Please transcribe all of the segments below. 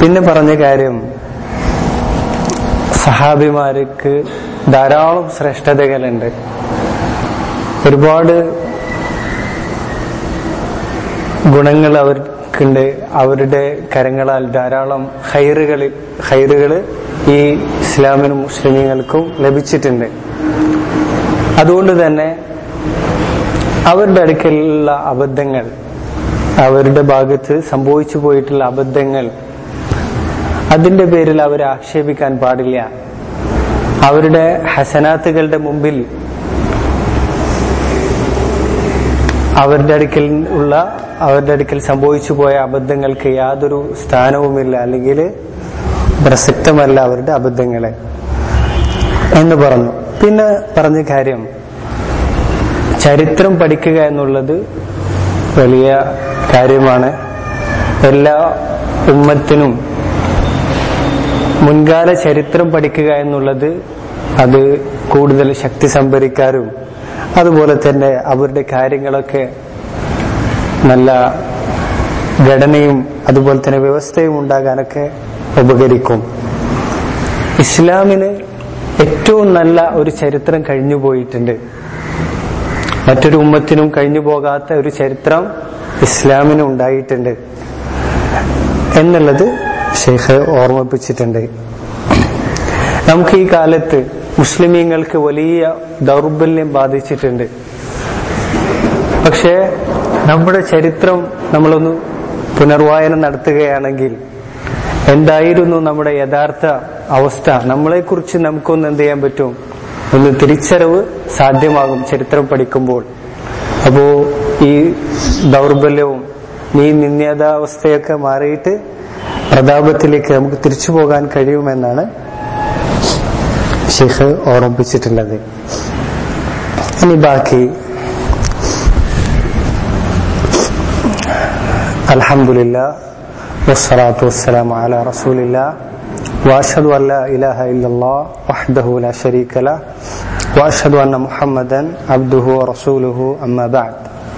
പിന്നെ പറഞ്ഞ കാര്യം സഹാബിമാർക്ക് ധാരാളം ശ്രേഷ്ഠതകളുണ്ട് ഒരുപാട് ഗുണങ്ങൾ അവർക്കുണ്ട് അവരുടെ കരങ്ങളാൽ ധാരാളം ഹൈറുകളിൽ ഹൈറുകൾ ഈ ഇസ്ലാമിനും മുസ്ലിമീങ്ങൾക്കും ലഭിച്ചിട്ടുണ്ട് അതുകൊണ്ട് തന്നെ അവരുടെ അടുക്കലുള്ള അബദ്ധങ്ങൾ അവരുടെ ഭാഗത്ത് സംഭവിച്ചു പോയിട്ടുള്ള അബദ്ധങ്ങൾ അതിന്റെ പേരിൽ അവരെ ആക്ഷേപിക്കാൻ പാടില്ല അവരുടെ ഹസനാത്തുകളുടെ മുമ്പിൽ അവരുടെ അടുക്കൽ ഉള്ള അവരുടെ അടുക്കൽ സംഭവിച്ചു പോയ അബദ്ധങ്ങൾക്ക് യാതൊരു സ്ഥാനവുമില്ല അല്ലെങ്കിൽ പ്രസക്തമല്ല അവരുടെ അബദ്ധങ്ങളെ എന്ന് പറഞ്ഞു പിന്നെ പറഞ്ഞ കാര്യം ചരിത്രം പഠിക്കുക എന്നുള്ളത് വലിയ കാര്യമാണ് എല്ലാ ഉമ്മത്തിനും മുൻകാല ചരിത്രം പഠിക്കുക എന്നുള്ളത് അത് കൂടുതൽ ശക്തി സംഭരിക്കാനും അതുപോലെ തന്നെ അവരുടെ കാര്യങ്ങളൊക്കെ നല്ല ഘടനയും അതുപോലെ തന്നെ വ്യവസ്ഥയും ഉണ്ടാകാനൊക്കെ ഉപകരിക്കും ഇസ്ലാമിന് ഏറ്റവും നല്ല ഒരു ചരിത്രം കഴിഞ്ഞു പോയിട്ടുണ്ട് മറ്റൊരു ഉമ്മത്തിനും കഴിഞ്ഞു പോകാത്ത ഒരു ചരിത്രം ഇസ്ലാമിന് ഉണ്ടായിട്ടുണ്ട് എന്നുള്ളത് ഷെയ്ഖ് ഓർമ്മിപ്പിച്ചിട്ടുണ്ട് നമുക്ക് ഈ കാലത്ത് മുസ്ലിമീങ്ങൾക്ക് വലിയ ദൗർബല്യം ബാധിച്ചിട്ടുണ്ട് പക്ഷേ നമ്മുടെ ചരിത്രം നമ്മളൊന്ന് പുനർവായന നടത്തുകയാണെങ്കിൽ എന്തായിരുന്നു നമ്മുടെ യഥാർത്ഥ അവസ്ഥ നമ്മളെക്കുറിച്ച് നമുക്കൊന്ന് എന്ത് ചെയ്യാൻ പറ്റും ഒന്ന് തിരിച്ചറിവ് സാധ്യമാകും ചരിത്രം പഠിക്കുമ്പോൾ അപ്പോ ഈ ദൗർബല്യവും ഈ നിന്ദ്യതാവസ്ഥയൊക്കെ മാറിയിട്ട് പ്രതാപത്തിലേക്ക് നമുക്ക് തിരിച്ചു പോകാൻ കഴിയുമെന്നാണ് ഷെയ്ഖ് ഓർമ്മിപ്പിച്ചിട്ടുള്ളത് ഇനി ബാക്കി അലഹമുല്ല വസ്സലാത്തു വസ്സലാം അല റസൂലില്ല واشهد ان لا اله الا الله وحده لا شريك له واشهد ان محمدا عبده ورسوله اما بعد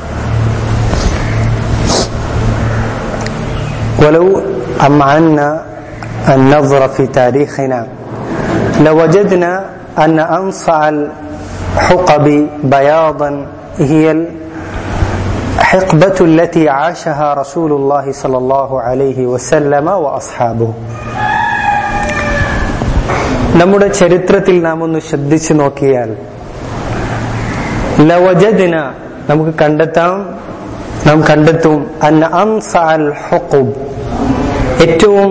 ولو امعنا النظر في تاريخنا لوجدنا ان انصع الحقب بياضا هي الحقبه التي عاشها رسول الله صلى الله عليه وسلم واصحابه നമ്മുടെ ചരിത്രത്തിൽ നാം ഒന്ന് ശ്രദ്ധിച്ചു നോക്കിയാൽ ലവജദിന നമുക്ക് കണ്ടെത്താം നാം കണ്ടെത്തും അന്ന അൻസഅൽ ഹുഖുബ് ഏറ്റവും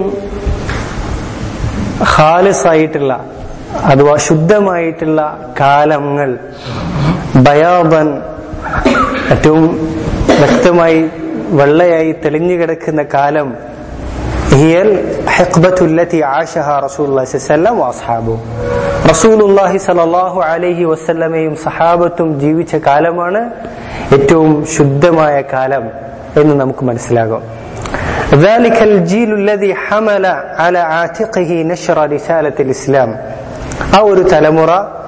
ഖാലിസായിട്ടുള്ള അഥവാ ശുദ്ധമായിട്ടുള്ള കാലങ്ങൾ ബയാബൻ ഏറ്റവും വ്യക്തമായി വെള്ളയായി തെളിഞ്ഞു കിടക്കുന്ന കാലം هي الحقبة التي عاشها رسول الله صلى الله عليه وسلم وأصحابه رسول الله صلى الله عليه وسلمയും സഹാബത്തും ജീവിച്ച കാലമാണ് ഏറ്റവും ശുദ്ധമായ കാലം എന്ന് നമുക്ക് മനസ്സിലാകും ذلك الجيل الذي حمل على عاتقه نشر رسالة الإسلام ആ ഒരു തലമുറ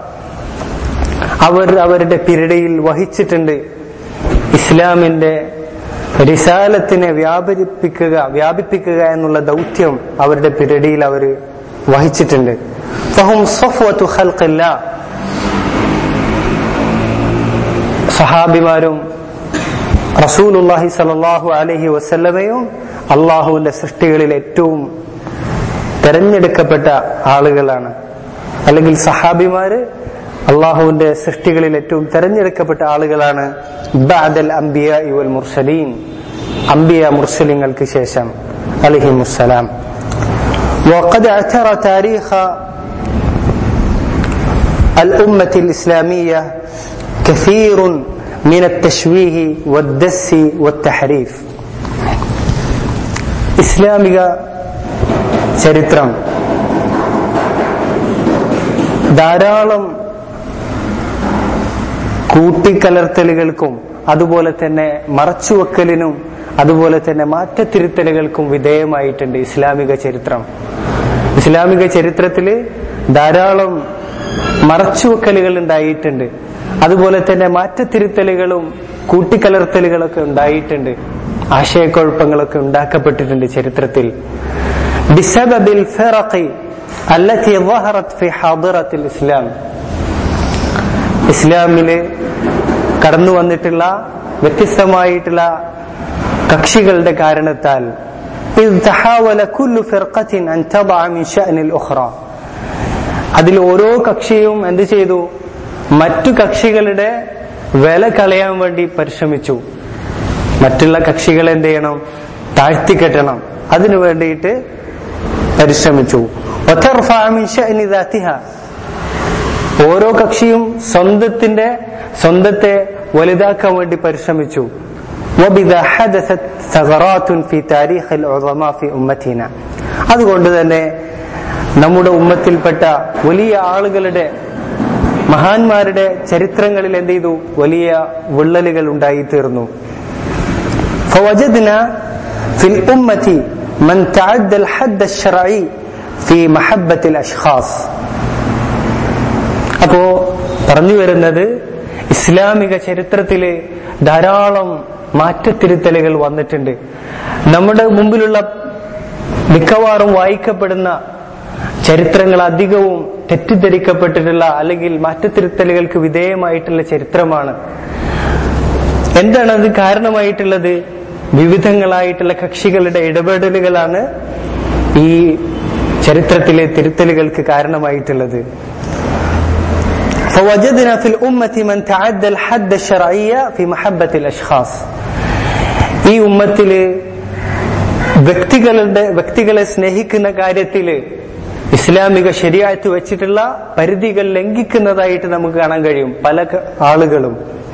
അവർ അവരുടെ പിരടിയിൽ വഹിച്ചിട്ടുണ്ട് ഇസ്ലാമിന്റെ റിസാലത്തിനെ വ്യാപരിപ്പിക്കുക വ്യാപിപ്പിക്കുക എന്നുള്ള ദൗത്യം അവരുടെ പിരടിയിൽ അവർ വഹിച്ചിട്ടുണ്ട് ഫഹും സഫ്വത്തു ഖൽഖില്ല സഹാബിമാരും റസൂലുല്ലാഹി സലല്ലാഹു അലഹി വസല്ലമയും അള്ളാഹുവിന്റെ സൃഷ്ടികളിൽ ഏറ്റവും തെരഞ്ഞെടുക്കപ്പെട്ട ആളുകളാണ് അല്ലെങ്കിൽ സഹാബിമാര് അള്ളാഹുവിന്റെ സൃഷ്ടികളിൽ ഏറ്റവും തെരഞ്ഞെടുക്കപ്പെട്ട ആളുകളാണ് ബഅദൽ അംബിയ ഇവൽ മുർസലീൻ അംബിയ മുർസലിങ്ങൾക്ക് ശേഷം അലിഹിമുസ്സലാം وقد اعترى تاريخ الأمة الإسلامية كثير من التشويه والدس والتحريف ഇസ്ലാമിക ചരിത്രം ധാരാളം കൂട്ടിക്കലർത്തലുകൾക്കും അതുപോലെ തന്നെ മറച്ചുവെക്കലിനും അതുപോലെ തന്നെ മാറ്റത്തിരുത്തലുകൾക്കും വിധേയമായിട്ടുണ്ട് ഇസ്ലാമിക ചരിത്രം ഇസ്ലാമിക ചരിത്രത്തിൽ ധാരാളം മറച്ചുവെക്കലുകൾ ഉണ്ടായിട്ടുണ്ട് അതുപോലെ തന്നെ മാറ്റത്തിരുത്തലുകളും കൂട്ടിക്കലർത്തലുകളൊക്കെ ഉണ്ടായിട്ടുണ്ട് ആശയക്കുഴപ്പങ്ങളൊക്കെ ഉണ്ടാക്കപ്പെട്ടിട്ടുണ്ട് ചരിത്രത്തിൽ بسبب الفرق التي ظهرت في حاضرة الإسلام ഇസ്ലാമില് കടന്നു വന്നിട്ടുള്ള വ്യത്യസ്തമായിട്ടുള്ള കക്ഷികളുടെ കാരണത്താൽ إذ تحاول كل فرقة أن تضع من شأن الأخرى അതിൽ ഓരോ കക്ഷിയും എന്ത് ചെയ്തു മറ്റു കക്ഷികളുടെ വില കളയാൻ വേണ്ടി പരിശ്രമിച്ചു മറ്റുള്ള കക്ഷികളെ എന്ത് ചെയ്യണം താഴ്ത്തിക്കെട്ടണം അതിനു വേണ്ടിയിട്ട് പരിശ്രമിച്ചു وترفع من شأن ذاتها ഓരോ കക്ഷിയും സ്വന്തത്തിന്റെ സ്വന്തത്തെ വലുതാക്കാൻ വേണ്ടി പരിശ്രമിച്ചു وبذا حدثت ثغرات في تاريخ العظماء في أمتنا അതുകൊണ്ട് തന്നെ നമ്മുടെ ഉമ്മത്തിൽപ്പെട്ട വലിയ ആളുകളുടെ മഹാന്മാരുടെ ചരിത്രങ്ങളിൽ എന്ത് ചെയ്തു വലിയ വിള്ളലുകൾ ഉണ്ടായിത്തീർന്നു فوجدنا في الأمة من تعدى الحد الشرعي في محبة الأشخاص അപ്പോ പറഞ്ഞു വരുന്നത് ഇസ്ലാമിക ചരിത്രത്തില് ധാരാളം മാറ്റത്തിരുത്തലുകൾ വന്നിട്ടുണ്ട് നമ്മുടെ മുമ്പിലുള്ള മിക്കവാറും വായിക്കപ്പെടുന്ന ചരിത്രങ്ങൾ അധികവും തെറ്റിദ്ധരിക്കപ്പെട്ടിട്ടുള്ള അല്ലെങ്കിൽ മാറ്റത്തിരുത്തലുകൾക്ക് വിധേയമായിട്ടുള്ള ചരിത്രമാണ് എന്താണ് അത് കാരണമായിട്ടുള്ളത് വിവിധങ്ങളായിട്ടുള്ള കക്ഷികളുടെ ഇടപെടലുകളാണ് ഈ ചരിത്രത്തിലെ തിരുത്തലുകൾക്ക് കാരണമായിട്ടുള്ളത് فوجدنا في الأمة من تعدى الحد الشرعية في محبة الأشخاص ഈ ഉമ്മത്തില് വ്യക്തികളുടെ വ്യക്തികളെ സ്നേഹിക്കുന്ന കാര്യത്തില് ഇസ്ലാമിക ശരിയായിട്ട് വെച്ചിട്ടുള്ള പരിധികൾ ലംഘിക്കുന്നതായിട്ട് നമുക്ക് കാണാൻ കഴിയും പല ക- ആളുകളും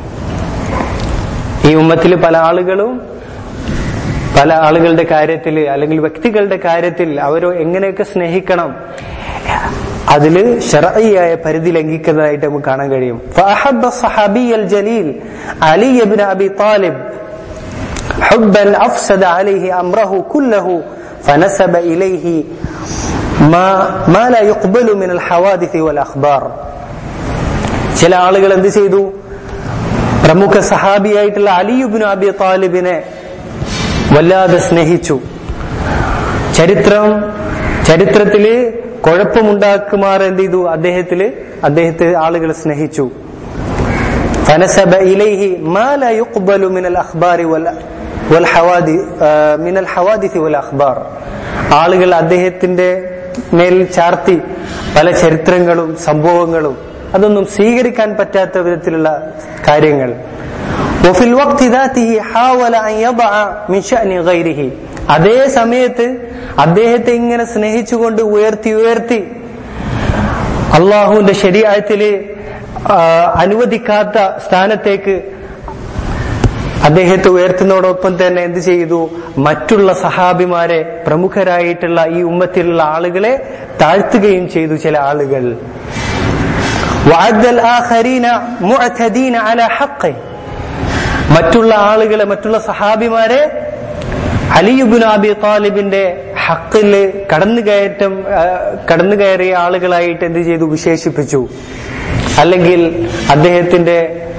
ഈ ഉമ്മത്തില് പല ആളുകളും പല ആളുകളുടെ കാര്യത്തിൽ അല്ലെങ്കിൽ വ്യക്തികളുടെ കാര്യത്തിൽ അവരോ എങ്ങനെയൊക്കെ സ്നേഹിക്കണം അതില് ഷറഈയായ പരിധി ലംഘിക്കുന്നതായിട്ട് നമുക്ക് കാണാൻ കഴിയും فأحب الصحابي الجليل علي بن أبي طالب حبا أفسد عليه أمره كله فنسب إليه ما ما لا يقبل من الحوادث والأخبار ചില ആളുകൾ എന്ത് ചെയ്തു പ്രമുഖ സഹാബിയായിട്ടുള്ള അലിയുബിൻ അബി താലിബിനെ വല്ലാതെ സ്നേഹിച്ചു ചരിത്രം ചരിത്രത്തില് കുഴപ്പമുണ്ടാക്കുമാർ എന്ത് ചെയ്തു അദ്ദേഹത്തില് അദ്ദേഹത്തെ ആളുകൾ സ്നേഹിച്ചു فنسب إليه ما لا يقبل من الأخبار وال- والحوادث آه، من الحوادث والأخبار ആളുകൾ അദ്ദേഹത്തിന്റെ മേൽ ചാർത്തി പല ചരിത്രങ്ങളും സംഭവങ്ങളും അതൊന്നും സ്വീകരിക്കാൻ പറ്റാത്ത വിധത്തിലുള്ള കാര്യങ്ങൾ وفي الوقت ذاته حاول أن يضع من شأن غيره അതേ സമയത്ത് അദ്ദേഹത്തെ ഇങ്ങനെ സ്നേഹിച്ചുകൊണ്ട് ഉയർത്തി ഉയർത്തി അള്ളാഹുവിന്റെ ശരീരത്തില് അനുവദിക്കാത്ത സ്ഥാനത്തേക്ക് അദ്ദേഹത്തെ ഉയർത്തുന്നതോടൊപ്പം തന്നെ എന്ത് ചെയ്തു മറ്റുള്ള സഹാബിമാരെ പ്രമുഖരായിട്ടുള്ള ഈ ഉമ്മത്തിലുള്ള ആളുകളെ താഴ്ത്തുകയും ചെയ്തു ചില ആളുകൾ وعد الآخرين معتدين على حقه മറ്റുള്ള ആളുകളെ മറ്റുള്ള സഹാബിമാരെ അലിയുബിൻ അബി താലിബിന്റെ ഹക്കില് കടന്നുകയറ്റം ആ, കടന്നുകയറിയ ആളുകളായിട്ട് എന്ത് ചെയ്തു വിശേഷിപ്പിച്ചു അല്ലെങ്കിൽ അദ്ദേഹത്തിന്റെ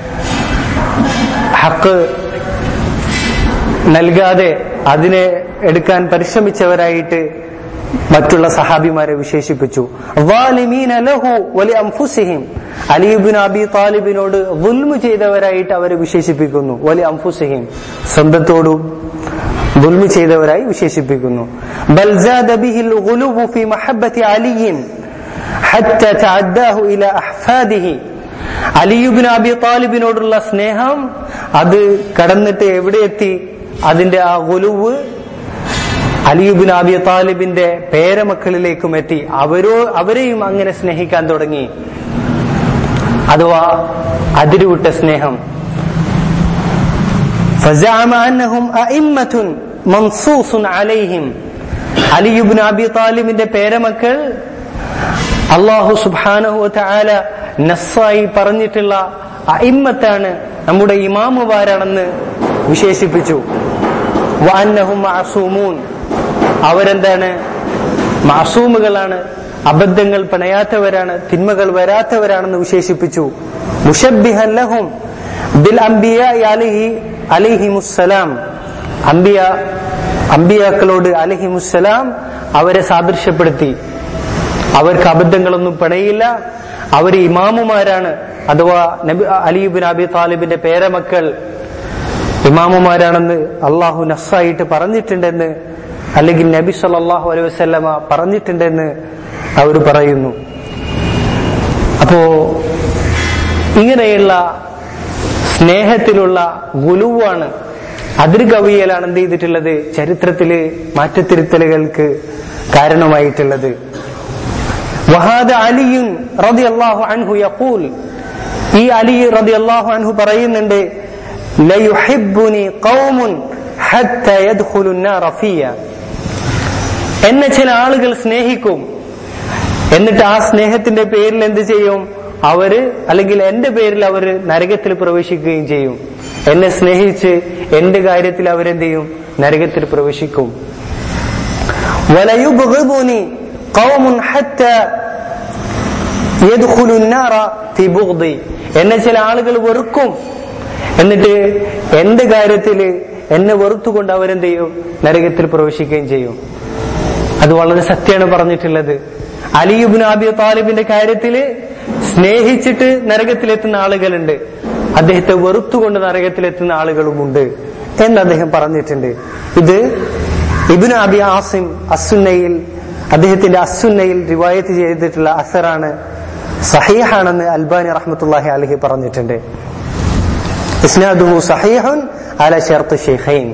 ഹക്ക് നൽകാതെ അതിനെ എടുക്കാൻ പരിശ്രമിച്ചവരായിട്ട് മറ്റുള്ള സഹാബിമാരെ വിശേഷിപ്പിച്ചു ظالمين له ولأنفسهم അലിയുബിൻ അബി താലിബിനോട് ദുൽമു ചെയ്തവരായിട്ട് അവരെ വിശേഷിപ്പിക്കുന്നു വലി അംഫുസഹിം സ്വന്തത്തോടും ദുൽമു ചെയ്തവരായി വിശേഷിപ്പിക്കുന്നു ബൽ زاد به الغلو في محبة علي حتى تعداه إلى أحفاده അലിയുബിൻ അബി താലിബിനോടുള്ള സ്നേഹം അത് കടന്നിട്ട് എവിടെ എത്തി അതിന്റെ ആ ഗുലുവ് അലിയുബിൻ അബി താലിബിന്റെ പേരമക്കളിലേക്കും എത്തി അവരോ അവരെയും അങ്ങനെ സ്നേഹിക്കാൻ തുടങ്ങി അഥവാ അതിരുവിട്ട സ്നേഹം فزعم أنهم أئمة منصوص عليهم അലിയുബിൻ അബി താലിബിന്റെ പേരമക്കൾ അള്ളാഹു സുബാനഹു താല നസ്സായി പറഞ്ഞിട്ടുള്ള അയിമ്മത്താണ് നമ്മുടെ ഇമാമുമാരാണെന്ന് വിശേഷിപ്പിച്ചു വാന്നഹും മാസൂമൂൻ അവരെന്താണ് മാസൂമുകളാണ് അബദ്ധങ്ങൾ പിണയാത്തവരാണ് തിന്മകൾ വരാത്തവരാണെന്ന് വിശേഷിപ്പിച്ചു മുഷബ്ബിഹൻ ലഹും ബിൽ അംബിയ അലിഹി അലിഹിമുസ്സലാം അംബിയ അംബിയാക്കളോട് അലിഹിമുസ്സലാം അവരെ സാദൃശ്യപ്പെടുത്തി അവർക്ക് അബദ്ധങ്ങളൊന്നും പിണയില്ല അവർ ഇമാമുമാരാണ് അഥവാ നബി അലിബിൻ അബി താലിബിന്റെ പേരമക്കൾ ഇമാമുമാരാണെന്ന് അള്ളാഹു നസ്സായിട്ട് പറഞ്ഞിട്ടുണ്ടെന്ന് അല്ലെങ്കിൽ നബി സല്ലാഹു അലൈഹി വസ്ലമ പറഞ്ഞിട്ടുണ്ടെന്ന് അവർ പറയുന്നു അപ്പോ ഇങ്ങനെയുള്ള സ്നേഹത്തിലുള്ള ഗുലുവാണ് അതിർകവിയലാണ് എന്ത് ചെയ്തിട്ടുള്ളത് ചരിത്രത്തില് മാറ്റത്തിരുത്തലുകൾക്ക് കാരണമായിട്ടുള്ളത് വഹാദ അലിയുൻ റതി അള്ളാഹു അൻഹു യഖൂൽ ഈ അലി റതി അള്ളാഹു അൻഹു പറയുന്നുണ്ട് ലയുഹിബ്ബുനി ഖൗമുൻ ഹത്ത യദ്ഖുലു النار ഫിയ എന്നെ ചില ആളുകൾ സ്നേഹിക്കും എന്നിട്ട് ആ സ്നേഹത്തിന്റെ പേരിൽ എന്ത് ചെയ്യും അവര് അല്ലെങ്കിൽ എന്റെ പേരിൽ അവര് നരകത്തിൽ പ്രവേശിക്കുകയും ചെയ്യും എന്നെ സ്നേഹിച്ച് എന്റെ കാര്യത്തിൽ അവരെന്ത് ചെയ്യും നരകത്തിൽ പ്രവേശിക്കും വലയുബ്ഗിദുനി ഖൗമുൻ ഹത്ത യദ്ഖുലു النار ഫി ബുഗ്ദി എന്നെ ചില ആളുകൾ വെറുക്കും എന്നിട്ട് എന്റെ കാര്യത്തില് എന്നെ വെറുത്തുകൊണ്ട് അവരെന്ത് ചെയ്യും നരകത്തിൽ പ്രവേശിക്കുകയും ചെയ്യും അത് വളരെ സത്യമാണ് പറഞ്ഞിട്ടുള്ളത് അലിയുബിൻ ആബി താലിബിന്റെ കാര്യത്തില് സ്നേഹിച്ചിട്ട് നരകത്തിലെത്തുന്ന ആളുകളുണ്ട് അദ്ദേഹത്തെ വെറുത്തുകൊണ്ട് നരകത്തിലെത്തുന്ന ആളുകളുമുണ്ട് എന്ന് അദ്ദേഹം പറഞ്ഞിട്ടുണ്ട് ഇത് ഇബിൻ അബി ആസിം അസുന്നയിൽ അദ്ദേഹത്തിന്റെ അസുന്നയിൽ റിവായത്ത് ചെയ്തിട്ടുള്ള അസറാണ് സഹീഹാണെന്ന് അൽബാനി റഹ്മത്തുല്ലാഹി അലഹി പറഞ്ഞിട്ടുണ്ട് ഇസ്നാദുഹു സഹീഹുൻ അല ഷർത്ത് ഷെയ്ഖൈൻ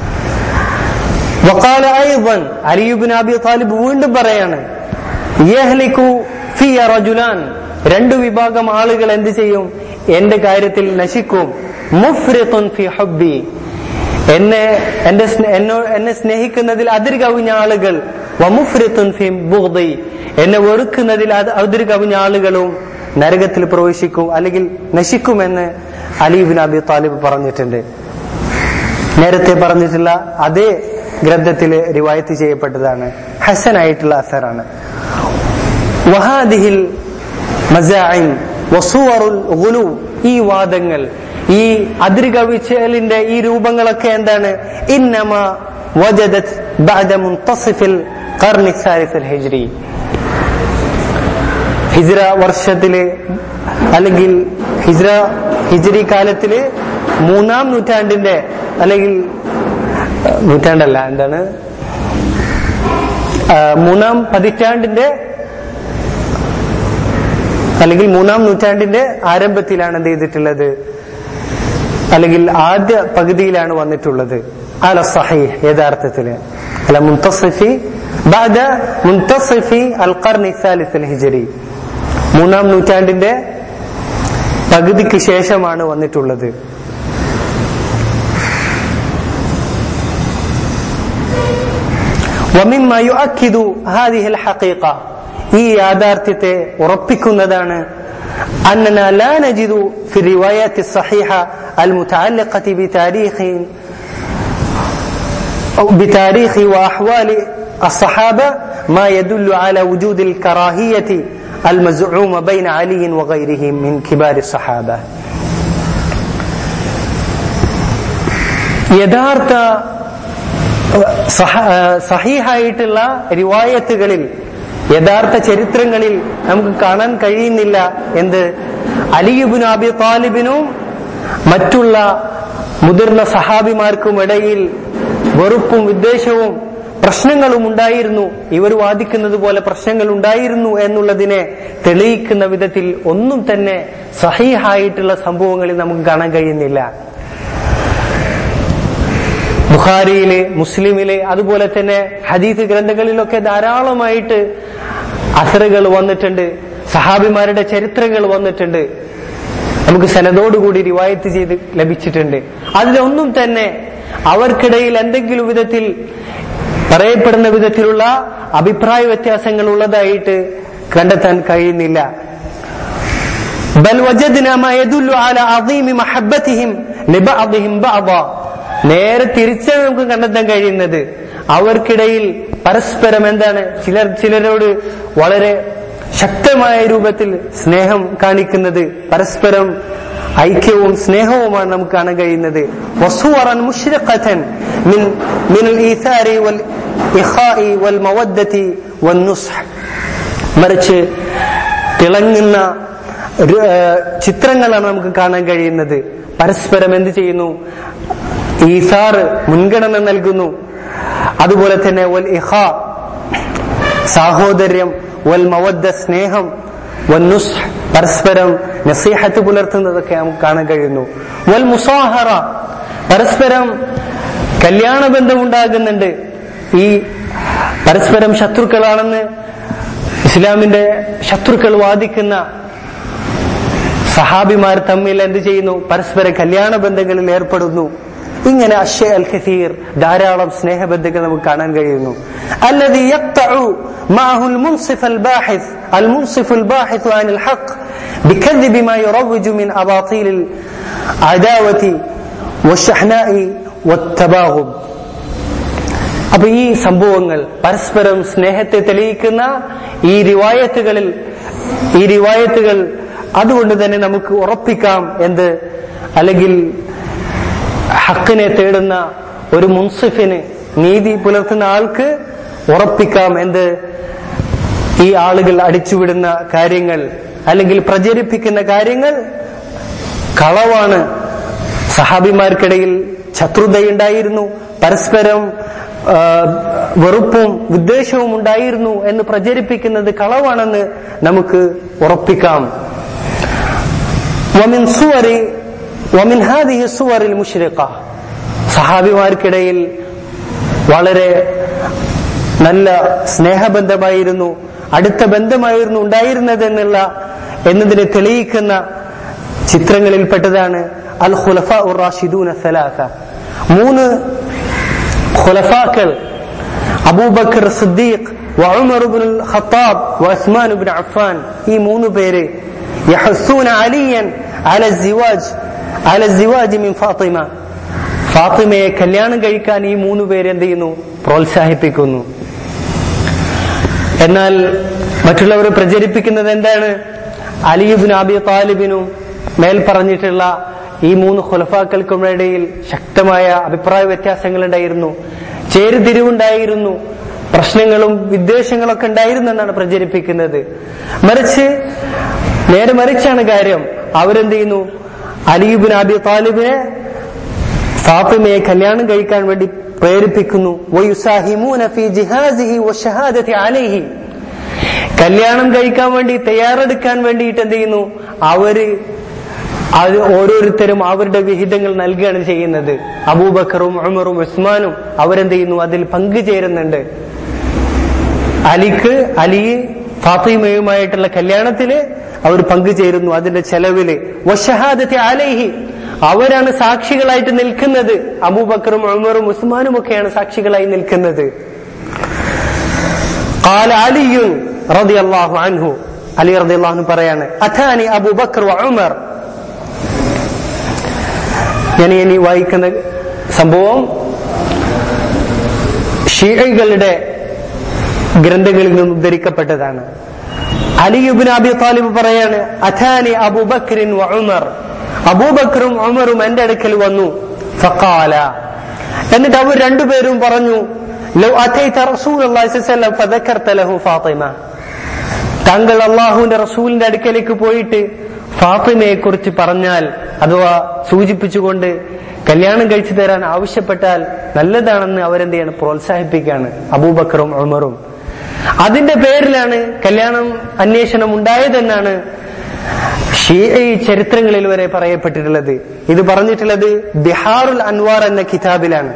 وقال ايضا علي بن ابي طالب വീണ്ടും പറയാണ് യഹ്ലികു ഫിയ റജുലാൻ രണ്ടു വിഭാഗം ആളുകൾ എന്ത് ചെയ്യും എന്റെ കാര്യത്തിൽ നശിക്കും മുഫ്രിത്തുൻ ഫി ഹബ്ബി എന്നെ എന്റെ എന്നോ എന്നെ സ്നേഹിക്കുന്നതിൽ അതിർ കവിഞ്ഞ ആളുകൾ വമുഫ്രിത്തുൻ ഫി ബുഗ്ദി എന്നെ വെറുക്കുന്നതിൽ അതിർ കവിഞ്ഞ ആളുകളും നരകത്തിൽ പ്രവേശിക്കും അല്ലെങ്കിൽ നശിക്കുമെന്ന് അലീബിൻ അബി താലിബ് പറഞ്ഞിട്ടുണ്ട് നേരത്തെ പറഞ്ഞിട്ടുള്ള അതേ ഗ്രന്ഥത്തിൽ റിവായത്ത് ചെയ്യപ്പെട്ടതാണ് ഹസനായിട്ടുള്ള അസറാണ് വഹാദിഹിൽ മസാഇം വസുവറുൽ ഗുലു ഈ വാദങ്ങൾ ഈ അതിർകവിച്ചലിന്റെ ഈ രൂപങ്ങളൊക്കെ എന്താണ് ഇന്നമ വജദത് ബഅദ മുൻതസിഫിൽ ഖർനി സാലിസൽ ഹിജ്രി ഹിജ്ര വർഷത്തില് അല്ലെങ്കിൽ ഹിജ്ര ഹിജ്രി കാലത്തില് മൂന്നാം നൂറ്റാണ്ടിന്റെ അല്ലെങ്കിൽ നൂറ്റാണ്ടല്ല എന്താണ് മൂന്നാം പതിറ്റാണ്ടിന്റെ അല്ലെങ്കിൽ മൂന്നാം നൂറ്റാണ്ടിന്റെ ആരംഭത്തിലാണ് എന്ത് ചെയ്തിട്ടുള്ളത് അല്ലെങ്കിൽ ആദ്യ പകുതിയിലാണ് വന്നിട്ടുള്ളത് അല സഹീഹ് യഥാർത്ഥത്തില് അല്ല മുൻതസിഫി بعد منتصف القرن الثالث الهجري മൂന്നാം നൂറ്റാണ്ടിന്റെ പകുതിക്ക് ശേഷമാണ് വന്നിട്ടുള്ളത് ومما يؤكد هذه الحقيقة ഈ യാഥാർത്ഥ്യത്തെ ഉറപ്പിക്കുന്നതാണ് أننا لا نجد في الروايات الصحيحة المتعلقة بتاريخ أو بتاريخ وأحوال الصحابة ما يدل على وجود الكراهية المزعومة بين علي وغيرهم من كبار الصحابة യഥാർത്ഥ സഹീഹായിട്ടുള്ള റിവായത്തുകളിൽ യഥാർത്ഥ ചരിത്രങ്ങളിൽ നമുക്ക് കാണാൻ കഴിയുന്നില്ല എന്ത് അലിയുബിൻ അബി താലിബിനും മറ്റുള്ള മുതിർന്ന സഹാബിമാർക്കും ഇടയിൽ വെറുപ്പും വിദ്വേഷവും പ്രശ്നങ്ങളും ഉണ്ടായിരുന്നു ഇവർ വാദിക്കുന്നത് പോലെ പ്രശ്നങ്ങൾ ഉണ്ടായിരുന്നു എന്നുള്ളതിനെ തെളിയിക്കുന്ന വിധത്തിൽ ഒന്നും തന്നെ സഹീഹായിട്ടുള്ള സംഭവങ്ങളിൽ നമുക്ക് കാണാൻ കഴിയുന്നില്ല ബുഖാരിയിലെ മുസ്ലിമിലെ അതുപോലെ തന്നെ ഹദീസ് ഗ്രന്ഥങ്ങളിലൊക്കെ ധാരാളമായിട്ട് അസറുകൾ വന്നിട്ടുണ്ട് സഹാബിമാരുടെ ചരിത്രങ്ങൾ വന്നിട്ടുണ്ട് നമുക്ക് സനതോടുകൂടി റിവായത്ത് ചെയ്ത് ലഭിച്ചിട്ടുണ്ട് അതിലൊന്നും തന്നെ അവർക്കിടയിൽ എന്തെങ്കിലും വിധത്തിൽ പറയപ്പെടുന്ന വിധത്തിലുള്ള അഭിപ്രായ വ്യത്യാസങ്ങൾ ഉള്ളതായിട്ട് കണ്ടെത്താൻ കഴിയുന്നില്ല ബൽ വജദ്ന മാ യദുല്ലു അല അദീമി മഹബ്ബതിഹിം ലിബഅദിഹിം ബഅദ നേരെ തിരിച്ചാണ് നമുക്ക് കണ്ടെത്താൻ കഴിയുന്നത് അവർക്കിടയിൽ പരസ്പരം എന്താണ് ചിലർ ചിലരോട് വളരെ ശക്തമായ രൂപത്തിൽ സ്നേഹം കാണിക്കുന്നത് പരസ്പരം ഐക്യവും സ്നേഹവുമാണ് നമുക്ക് കാണാൻ കഴിയുന്നത് വസുവറൻ മുഷ്രിഖതൻ മിൻ മിനൽ ഈഥാരി വൽ ഇഖാഇ വൽ മവദ്ദതി വൻ നുസ്ഹ് മറിച്ച് തിളങ്ങുന്ന ഒരു, ആ, ചിത്രങ്ങളാണ് നമുക്ക് കാണാൻ കഴിയുന്നത് പരസ്പരം എന്ത് ചെയ്യുന്നു ഈസാറ് മുൻഗണന നൽകുന്നു അതുപോലെ തന്നെ വൽ ഇഖാ സാഹോദര്യം വൽ മവദ്ദ സ്നേഹം വന്നുസ് പരസ്പരം നസീഹത്ത് പുലർത്തുന്നതൊക്കെ നമുക്ക് കാണാൻ കഴിയുന്നു വൽ മുസാഹറ പരസ്പരം കല്യാണ ബന്ധമുണ്ടാകുന്നുണ്ട് ഈ പരസ്പരം ശത്രുക്കളാണെന്ന് ഇസ്ലാമിന്റെ ശത്രുക്കൾ വാദിക്കുന്ന സഹാബിമാർ തമ്മിൽ എന്ത് ചെയ്യുന്നു പരസ്പര കല്യാണ ബന്ധങ്ങളിൽ ഏർപ്പെടുന്നു ഇങ്ങനെ അഷയ അൽ ഖസീർ ധാരാളം സ്നേഹബന്ധങ്ങൾ നമുക്ക് കാണാൻ കഴിയുന്നു الذي يقطع معه المنصف الباحث المنصف الباحث عن الحق بكذب ما يروج من أباطيل العداوة والشحناء والتباغض അപ്പൊ ഈ സംഭവങ്ങൾ പരസ്പരം സ്നേഹത്തെ തെളിയിക്കുന്ന ഈ റിവായത്തുകളിൽ ഈ റിവായത്തുകൾ അതുകൊണ്ട് തന്നെ നമുക്ക് ഉറപ്പിക്കാം എന്ത് അല്ലെങ്കിൽ ഹക്കിനെ തേടുന്ന ഒരു മുൻസിഫിന് നീതി പുലർത്തുന്ന ആൾക്ക് ഉറപ്പിക്കാം എന്ത് ഈ ആളുകൾ അടിച്ചുവിടുന്ന കാര്യങ്ങൾ അല്ലെങ്കിൽ പ്രചരിപ്പിക്കുന്ന കാര്യങ്ങൾ കളവാണ് സഹാബിമാർക്കിടയിൽ ശത്രുതയുണ്ടായിരുന്നു പരസ്പരം ആ, വെറുപ്പും വിദ്വേഷവും ഉണ്ടായിരുന്നു എന്ന് പ്രചരിപ്പിക്കുന്നത് കളവാണെന്ന് നമുക്ക് ഉറപ്പിക്കാം ومن صور ومن هذه الصور المشرقة സഹാബിമാർക്കിടയിൽ വളരെ നല്ല സ്നേഹബന്ധമായിരുന്നു അടുത്ത ബന്ധമായിരുന്നു ഉണ്ടായിരുന്നത് എന്നുള്ള എന്നതിനെ തെളിയിക്കുന്ന ചിത്രങ്ങളിൽപ്പെട്ടതാണ് അൽ ഖുലഫ ഉർ റാഷിദൂന സലാസ മൂന്ന് ഖുലഫാക്കൾ അബൂബക്കർ സിദ്ദീഖ് وعمر بن الخطاب وعثمان بن عفان ഈ മൂന്ന് പേര് يحثون عليا على الزواج على الزواج من فاطمة ഫാത്തിമയെ കല്യാണം കഴിക്കാൻ ഈ മൂന്ന് പേര് എന്ത് ചെയ്യുന്നു പ്രോത്സാഹിപ്പിക്കുന്നു എന്നാൽ മറ്റുള്ളവർ പ്രചരിപ്പിക്കുന്നത് എന്താണ് അലിയുബിൻ അബി താലിബിനും മേൽ പറഞ്ഞിട്ടുള്ള ഈ മൂന്ന് ഖുലഫാക്കൾക്കും ഇടയിൽ ശക്തമായ അഭിപ്രായ വ്യത്യാസങ്ങൾ ഉണ്ടായിരുന്നു ചേരുതിരിവുണ്ടായിരുന്നു പ്രശ്നങ്ങളും വിദ്വേഷങ്ങളൊക്കെ ഉണ്ടായിരുന്നു എന്നാണ് പ്രചരിപ്പിക്കുന്നത് മറിച്ച് നേരെ മറിച്ചാണ് കാര്യം അവരെന്ത് ചെയ്യുന്നു അലിയുബിൻ അബി താലിബിനെ ഫാത്തിമയെ കല്യാണം കഴിക്കാൻ വേണ്ടി പ്രേരിപ്പിക്കുന്നു വയുസാഹിമൂന ഫീ ജിഹാസിഹി വശഹാദതി അലൈഹി കല്യാണം കഴിക്കാൻ വേണ്ടി തയ്യാറെടുക്കാൻ വേണ്ടിയിട്ട് എന്ത് ചെയ്യുന്നു അവര് അത് ഓരോരുത്തരും അവരുടെ വിഹിതങ്ങൾ നൽകുകയാണ് ചെയ്യുന്നത് അബൂബക്കറും ഉമറും ഉസ്മാനും അവരെന്ത് ചെയ്യുന്നു അതിൽ പങ്കുചേരുന്നുണ്ട് അലിക്ക് അലി ഫാത്തിമയുമായിട്ടുള്ള കല്യാണത്തില് അവർ പങ്കുചേരുന്നു അതിന്റെ ചെലവില് വശഹാദത്തെ അലൈഹി അവരാണ് സാക്ഷികളായിട്ട് നിൽക്കുന്നത് അബൂബക്കറും ഉമറും ഉസ്മാനും ഒക്കെയാണ് സാക്ഷികളായി നിൽക്കുന്നത് قال علي رضي الله عنه അലി റതി അള്ളാഹു പറയാണ് അഥാനി അബൂബക്കർ ഉമർ ഞാൻ ഇനി വായിക്കുന്ന സംഭവം ഷീകളുടെ ഗ്രന്ഥങ്ങളിൽ നിന്ന് ഉദ്ധരിക്കപ്പെട്ടതാണ് അലിയുബിൻ അബി താലിബ് പറയാണ് അഥാനി അബൂബക്രിൻ വ ഉമർ അബൂബക്കറും ഉമറും എന്റെ അടുക്കൽ വന്നു ഫഖാല എന്നിട്ട് അവർ രണ്ടുപേരും പറഞ്ഞു ലൗ അറ്റൈത റസൂലുള്ളാഹി സ്വല്ലല്ലാഹു അലൈഹി വസല്ലം ഫദക്കർത ലഹു ഫാത്തിമ താങ്കൾ അള്ളാഹുവിന്റെ റസൂലിന്റെ അടുക്കലേക്ക് പോയിട്ട് ഫാത്തിമയെ കുറിച്ച് പറഞ്ഞാൽ അഥവാ സൂചിപ്പിച്ചുകൊണ്ട് കല്യാണം കഴിച്ചു തരാൻ ആവശ്യപ്പെട്ടാൽ നല്ലതാണെന്ന് അവരെന്ത് ചെയ്യാണ് പ്രോത്സാഹിപ്പിക്കുകയാണ് അബൂബക്കറും ഉമറും അതിന്റെ പേരിലാണ് കല്യാണം അന്വേഷണം ഉണ്ടായതെന്നാണ് ഷീഈ ചരിത്രങ്ങളിൽ വരെ പറയപ്പെട്ടിട്ടുള്ളത് ഇത് പറഞ്ഞിട്ടുള്ളത് ബിഹാറുൽ അൻവാർ എന്ന കിതാബിലാണ്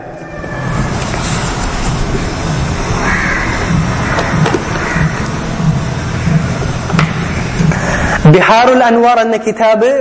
ബിഹാറുൽ അൻവാർ എന്ന കിതാബ്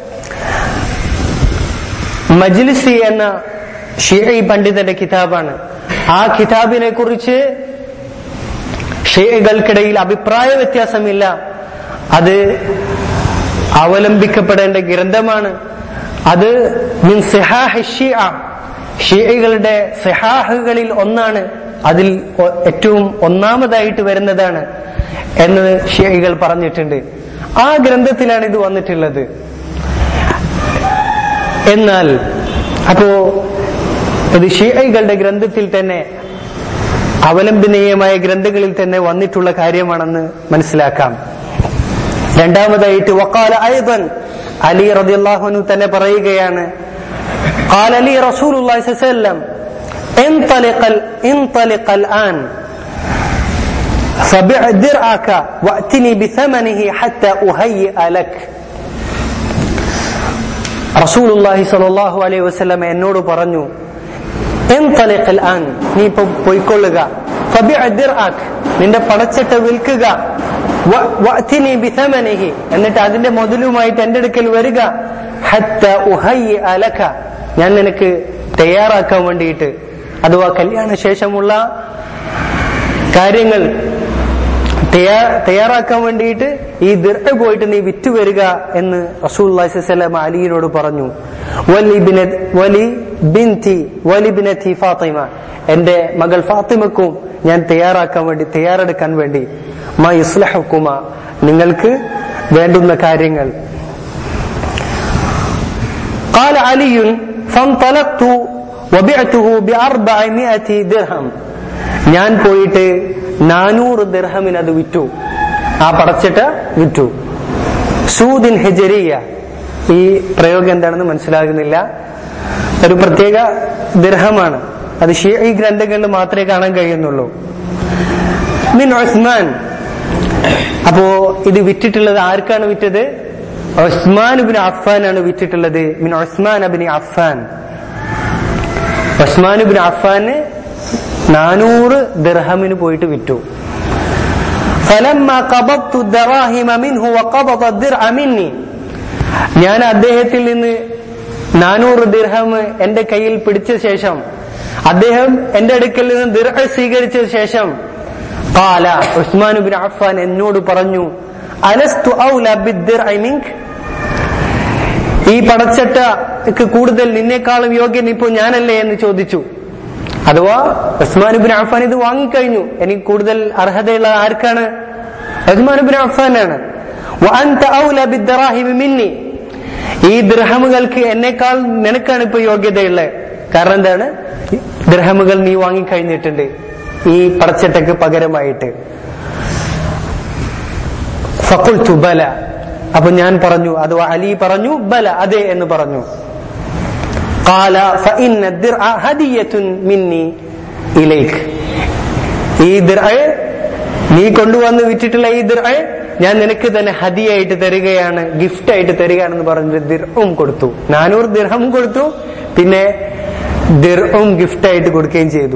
മജ്ലിസി എന്ന ഷീഈ പണ്ഡിതന്റെ കിതാബാണ് ആ കിതാബിനെ കുറിച്ച് ഷീകൾക്കിടയിൽ അഭിപ്രായ വ്യത്യാസമില്ല അത് അവലംബിക്കപ്പെടേണ്ട ഗ്രന്ഥമാണ് അത് മിൻ സിഹാഹ് ഷിയ ഷിയകളുടെ സിഹാഹുകളിൽ ഒന്നാണ് അതിൽ ഒ- ഏറ്റവും ഒന്നാമതായിട്ട് വരുന്നതാണ് എന്ന് ഷിയകൾ പറഞ്ഞിട്ടുണ്ട് ആ ഗ്രന്ഥത്തിലാണ് ഇത് വന്നിട്ടുള്ളത് എന്നാൽ അപ്പോ ഇത് ഷിയകളുടെ ഗ്രന്ഥത്തിൽ തന്നെ അവലംബനീയമായ ഗ്രന്ഥങ്ങളിൽ തന്നെ വന്നിട്ടുള്ള കാര്യമാണെന്ന് മനസ്സിലാക്കാം രണ്ടാമതായിട്ട് വക്കാല അയ്ബൻ അലി റദിയല്ലാഹുനു തന്നെ പറയുകയാണ് قال لي رسول الله صلى الله عليه وسلم انطلق انطلق الآن فبع درعك واتني بثمنه حتى أهيئ لك റസൂൽ അള്ളാഹി സലാഹു അലൈഹി വസ്ലം എന്നോട് പറഞ്ഞു انطلق الآن നീ ഇപ്പൊ പോയിക്കൊള്ളുക فبع درعك നിന്റെ പടച്ചട്ട വിൽക്കുക വഅ്തിനി ബിഥമനിഹി എന്നിട്ട് അതിന്റെ മുതലുമായിട്ട് എന്റെ അടുക്കൽ വരിക ഹത്ത ഉഹയ്യ അലക ഞാൻ നിനക്ക് തയ്യാറാക്കാൻ വേണ്ടിയിട്ട് അഥവാ കല്യാണ ശേഷമുള്ള കാര്യങ്ങൾ തയ്യാറാക്കാൻ വേണ്ടിയിട്ട് ഈ ദിർഹ പോയിട്ട് നീ വിറ്റുവരിക എന്ന് റസൂല്ലാസ്ലാം അലിയിനോട് പറഞ്ഞു വലി ബിൻതി വലിബിനത്തി ഫാത്തിമ എന്റെ മകൾ ഫാത്തിമക്കും ഞാൻ തയ്യാറാക്കാൻ വേണ്ടി തയ്യാറെടുക്കാൻ വേണ്ടി മാ ഇസ്ലഹക്കുമ നിങ്ങൾക്ക് വേണ്ടുന്ന കാര്യങ്ങൾ قال علي فانطلقت وبعته بأربعمائة درهم ഞാൻ പോയിട്ട് നാനൂറ് ദിർഹമിന് അത് വിറ്റു ആ പടച്ചിട്ട് വിറ്റു സൂദിൻ ഹെജരിയ ഈ പ്രയോഗം എന്താണെന്ന് മനസ്സിലാകുന്നില്ല ഒരു പ്രത്യേക ദിർഹമാണ് അത് ഷിയ ഗ്രന്ഥങ്ങളിൽ മാത്രമേ കാണാൻ കഴിയുന്നുള്ളൂ മിൻ ഉസ്മാൻ അപ്പോ ഇത് വിറ്റിട്ടുള്ളത് ആർക്കാണ് വിറ്റത് ഉസ്മാൻ ബിൻ അഫ്ഫാൻ ആണ് വിറ്റിട്ടുള്ളത് മിൻ ഉസ്മാൻ ബിൻ അഫ്ഫാൻ ഉസ്മാൻ ബിൻ അഫ്ഫാന് നാനൂറ് ദിർഹമിന് പോയിട്ട് വിറ്റു فلما قبضت الدراهم منه وقبض الدرع مني ഞാൻ അദ്ദേഹത്തിൽ നിന്ന് നാനൂറ് ദിർഹം എന്റെ കയ്യിൽ പിടിച്ച ശേഷം അദ്ദേഹം എന്റെ അടുക്കൽ നിന്ന് ദിർഹ സ്വീകരിച്ച ശേഷം قال ഉസ്മാൻ ബിൻ അഫ്ഫാൻ എന്നോട് പറഞ്ഞു അലസ്തു ഔല ബിദ്ദിർഇ മിൻക് ഈ പടച്ചട്ടക്ക് കൂടുതൽ നിന്നേക്കാളും യോഗ്യൻ ഇപ്പോൾ ഞാനല്ലേ എന്ന് ചോദിച്ചു അഥവാ ഉസ്മാൻ ബിൻ അഫ്ഫാൻ ഇത് വാങ്ങിക്കഴിഞ്ഞു എനിക്ക് കൂടുതൽ അർഹതയുള്ള ആർക്കാണ് ഉസ്മാൻ ബിൻ അഫ്ഫാനാണ് വഅൻത ഔല ബിദ്ദറാഹിമി മിന്നി ഈ ദൃഹമുകൾക്ക് എന്നെക്കാൾ നിനക്കാണ് ഇപ്പൊ യോഗ്യതയുള്ളത് കാരണം എന്താണ് ദൃഹമുകൾ നീ വാങ്ങിക്കഴിഞ്ഞിട്ടുണ്ട് ഈ പടച്ചട്ടക്ക് പകരമായിട്ട് ഫഖുൽതു ബല അപ്പൊ ഞാൻ പറഞ്ഞു അഥവാ അലി പറഞ്ഞു ബല അതെ എന്ന് പറഞ്ഞു قال فإن الدرع هدية مني إليك ഈ ദിർഅ നീ കൊണ്ടുവന്ന് വിറ്റിട്ടുള്ള ഈ ദിർഅ ഞാൻ നിനക്ക് തന്നെ ഹദിയായിട്ട് തരികയാണ് ഗിഫ്റ്റ് ആയിട്ട് തരികയാണെന്ന് പറഞ്ഞിട്ട് ദിർഹം കൊടുത്തു നാനൂറ് ദിർഹം കൊടുത്തു പിന്നെ ദിർഹം ഗിഫ്റ്റ് ആയിട്ട് കൊടുക്കുകയും ചെയ്തു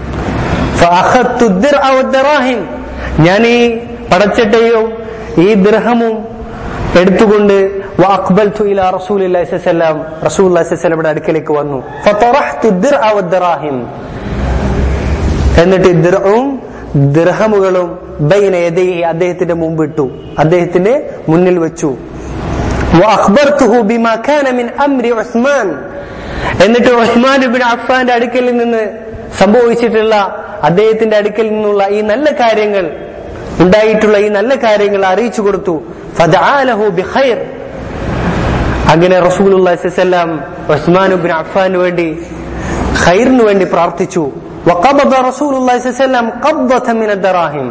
ഞാൻ ഈ പടച്ചട്ടയും ഈ ദിർഹമും എടുത്തുകൊണ്ട് واقبلت الى رسول الله صلى الله عليه وسلم رسول الله صلى الله عليه وسلم അടുക്കലേക്ക് വന്നു فطرحت الدرع والدراهم എന്നിട്ട് ദിർഉം ദിർഹമുകളും ബൈന യദൈഹി അദ്ദേഹത്തിന്റെ മുമ്പ് ഇട്ടു അദ്ദേഹത്തിന്റെ മുന്നിൽ വെച്ചു واخبرته بما كان من امر عثمان എന്നിട്ട് ഉസ്മാൻ ഇബ്നു അഫ്ഫാന്റെ അടുക്കൽ നിന്ന് സംഭവിച്ചിട്ടുള്ള അദ്ദേഹത്തിന്റെ അടുക്കൽ നിന്നുള്ള ഈ നല്ല കാര്യങ്ങൾ ഉണ്ടായിട്ടുള്ള ഈ നല്ല കാര്യങ്ങൾ അറിയിച്ചു കൊടുത്തു ഫദആലഹു ബിഖൈർ അങ്ങനെ റസൂലുള്ളാഹിസ്സലാം ഉസ്മാൻ ബിൻ അഫ്ഫാന് വേണ്ടി ഖൈറിന് വേണ്ടി പ്രാർത്ഥിച്ചു وقبض رسول الله صلى الله عليه وسلم قبضة من الدراهم